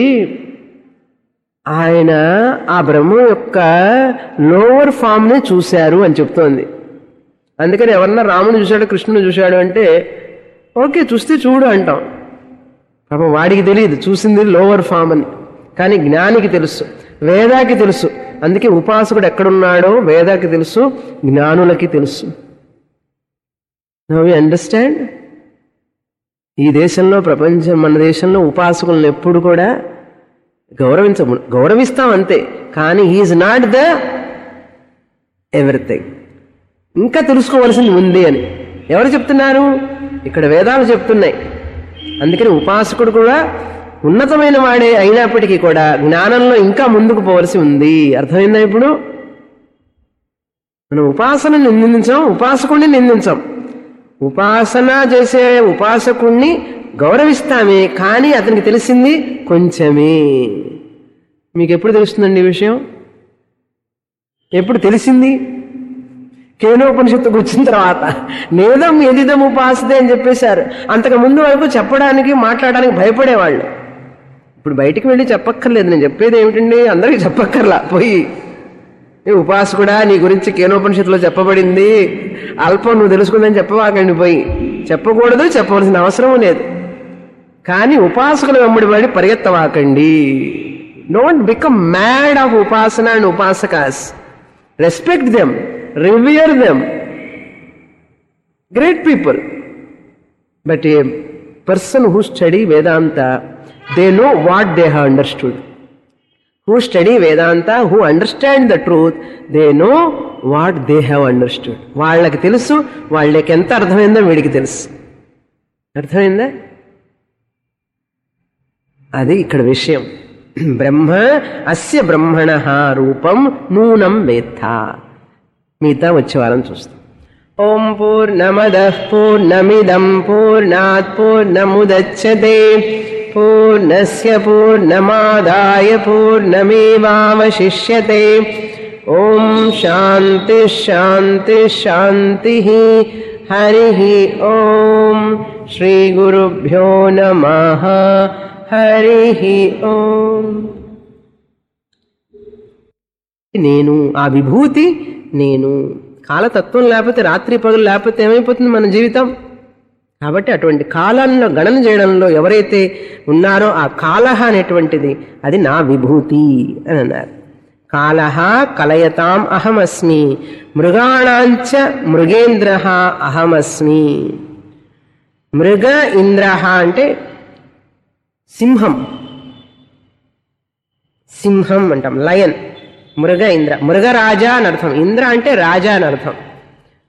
ఆయన ఆ బ్రహ్మ యొక్క లోవర్ ఫామ్ ని చూశారు అని చెప్తోంది అందుకని ఎవరన్నా రాముని చూశాడు కృష్ణుని చూశాడు అంటే ఓకే చూస్తే చూడు అంటాం పాపం వాడికి తెలియదు చూసింది లోవర్ ఫామ్ అని కానీ జ్ఞానికి తెలుసు వేదాకి తెలుసు అందుకే ఉపాసకుడు ఎక్కడున్నాడో వేదాకి తెలుసు జ్ఞానులకి తెలుసు నవ్ అండర్స్టాండ్ ఈ దేశంలో ప్రపంచం మన దేశంలో ఉపాసకులను ఎప్పుడు కూడా గౌరవించము గౌరవిస్తాం అంతే కానీ ఈజ్ నాట్ ద ఎవ్రీథింగ్ ఇంకా తెలుసుకోవలసింది ఉంది అని ఎవరు చెప్తున్నారు ఇక్కడ వేదాలు చెప్తున్నాయి అందుకని ఉపాసకుడు కూడా ఉన్నతమైన వాడే అయినప్పటికీ కూడా జ్ఞానంలో ఇంకా ముందుకు పోవలసి ఉంది అర్థమైందా ఇప్పుడు మనం ఉపాసనని నిందించాం ఉపాసకుడిని నిందించాం ఉపాసన చేసే ఉపాసకుణ్ణి గౌరవిస్తామే కానీ అతనికి తెలిసింది కొంచెమే మీకు ఎప్పుడు తెలుస్తుందండి ఈ విషయం ఎప్పుడు తెలిసింది కేనోపనిషత్తుకు వచ్చిన తర్వాత నేదం ఎదిదం ఉపాసతే అని చెప్పేశారు అంతకు ముందు వరకు చెప్పడానికి మాట్లాడడానికి భయపడేవాళ్ళు ఇప్పుడు బయటికి వెళ్ళి చెప్పక్కర్లేదు నేను చెప్పేది ఏమిటండి అందరికీ చెప్పక్కర్లా పోయి ఏ ఉపాసకుడా నీ గురించి కేనోపనిషత్తులో చెప్పబడింది అల్పం నువ్వు తెలుసుకుందని చెప్పవాకండి పోయి చెప్పకూడదు చెప్పవలసిన అవసరం లేదు కానీ ఉపాసకులు వెంబడి పడి పరిగెత్తవాకండి don't become mad of upasana and upasakas respect them revere them great people but a person who study Vedanta they know what they have understood who study Vedanta who understand the truth they know what they have understood వాళ్ళకి తెలుసు వాళ్ళకి ఎంత అర్థమైందో వీడికి తెలుసు అర్థమైందా అది ఇక్కడ విషయం బ్రహ్మ అస్య బ్రహ్మణ రూపం నూనం వేత్త మిగతా వచ్చే వారం చూస్తాం ఓం పూర్ణమద పూర్ణమిదం పూర్ణాత్ పూర్ణముదచ్చతే పూర్ణస్య పూర్ణమాదాయ పూర్ణమేవావశిష్యతే ఓం శాంతి శాంతి శాంతి హరి ఓం శ్రీ గురుభ్యో నమ హరి ఓం నేను ఆ విభూతి నేను కాలతత్వం లేకపోతే రాత్రి పగలు లేకపోతే ఏమైపోతుంది మన జీవితం కాబట్టి అటువంటి కాలంలో గణన చేయడంలో ఎవరైతే ఉన్నారో ఆ కాలహ అనేటువంటిది అది నా విభూతి అని అన్నారు కాలహ కలయతాం అహమస్మి మృగాణాంచ మృగేంద్ర అహమస్మి మృగ ఇంద్ర అంటే సింహం సింహం అంటాం లయన్ మృగ ఇంద్ర మృగరాజా అని అర్థం ఇంద్ర అంటే రాజా అని అర్థం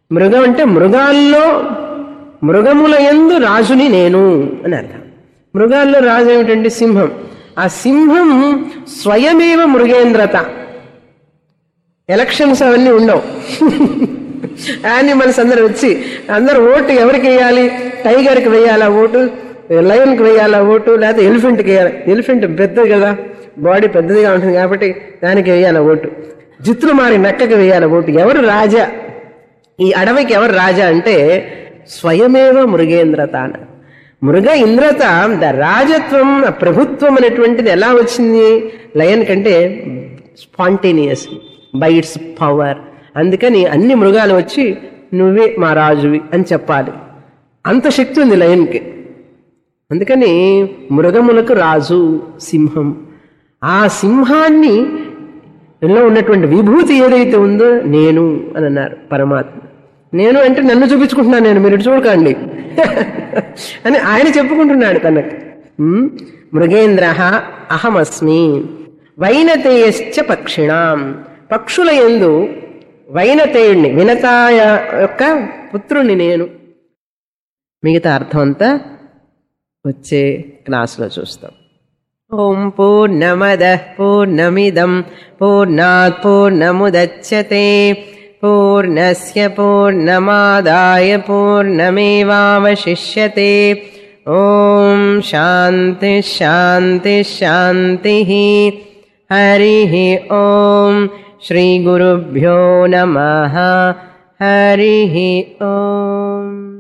మృగం అంటే మృగాల్లో మృగముల ఎందు రాజుని నేను అని అర్థం మృగాల్లో రాజు ఏమిటంటే సింహం ఆ సింహం స్వయమేవ మృగేంద్రత ఎలక్షన్స్ అవన్నీ ఉండవు యానిమల్స్ అందరు వచ్చి అందరు ఓటు ఎవరికి వేయాలి టైగర్కి వేయాలా ఓటు లయన్కి వేయాలా ఓటు లేకపోతే ఎలిఫెంట్కి వేయాలి ఎలిఫెంట్ పెద్దది కదా బాడీ పెద్దదిగా ఉంటుంది కాబట్టి దానికి వేయాలా ఓటు జిత్తులు మారి నక్కకి వేయాలి ఓటు ఎవరు రాజా ఈ అడవికి ఎవరు రాజా అంటే స్వయమేవ మృగేంద్రత అన మృగ ఇంద్రత ద రాజత్వం ఆ ప్రభుత్వం అనేటువంటిది ఎలా వచ్చింది లయన్ కంటే స్పాంటేనియస్ బై ఇట్స్ పవర్ అందుకని అన్ని మృగాలు వచ్చి నువ్వే మా రాజువి అని చెప్పాలి అంత శక్తి ఉంది లయన్కి అందుకని మృగములకు రాజు సింహం ఆ సింహాన్ని లో ఉన్నటువంటి విభూతి ఏదైతే ఉందో నేను అని అన్నారు పరమాత్మ నేను అంటే నన్ను చూపించుకుంటున్నాను నేను మీరు ఇటు చూడకండి అని ఆయన చెప్పుకుంటున్నాడు తనకు ఉమ్, మృగేంద్ర అహమస్మి వైనతేయశ్చ పక్షిణాం పక్షుల ఎందు వైనతేయుణ్ణి వినతాయ యొక్క పుత్రుణ్ణి నేను మిగతా అర్థం అంతా వచ్చే క్లాసులో చూస్తాం ఓం పూర్ణమద పూర్ణమిదం పూర్ణాత్ పూర్ణముదచ్చతే పూర్ణస్య పూర్ణమాదాయ పూర్ణమేవావశిష్యతే ఓం శాంతి శాంతి శాంతి హరి ఓం శ్రీ గురుభ్యో నమ హరి ఓం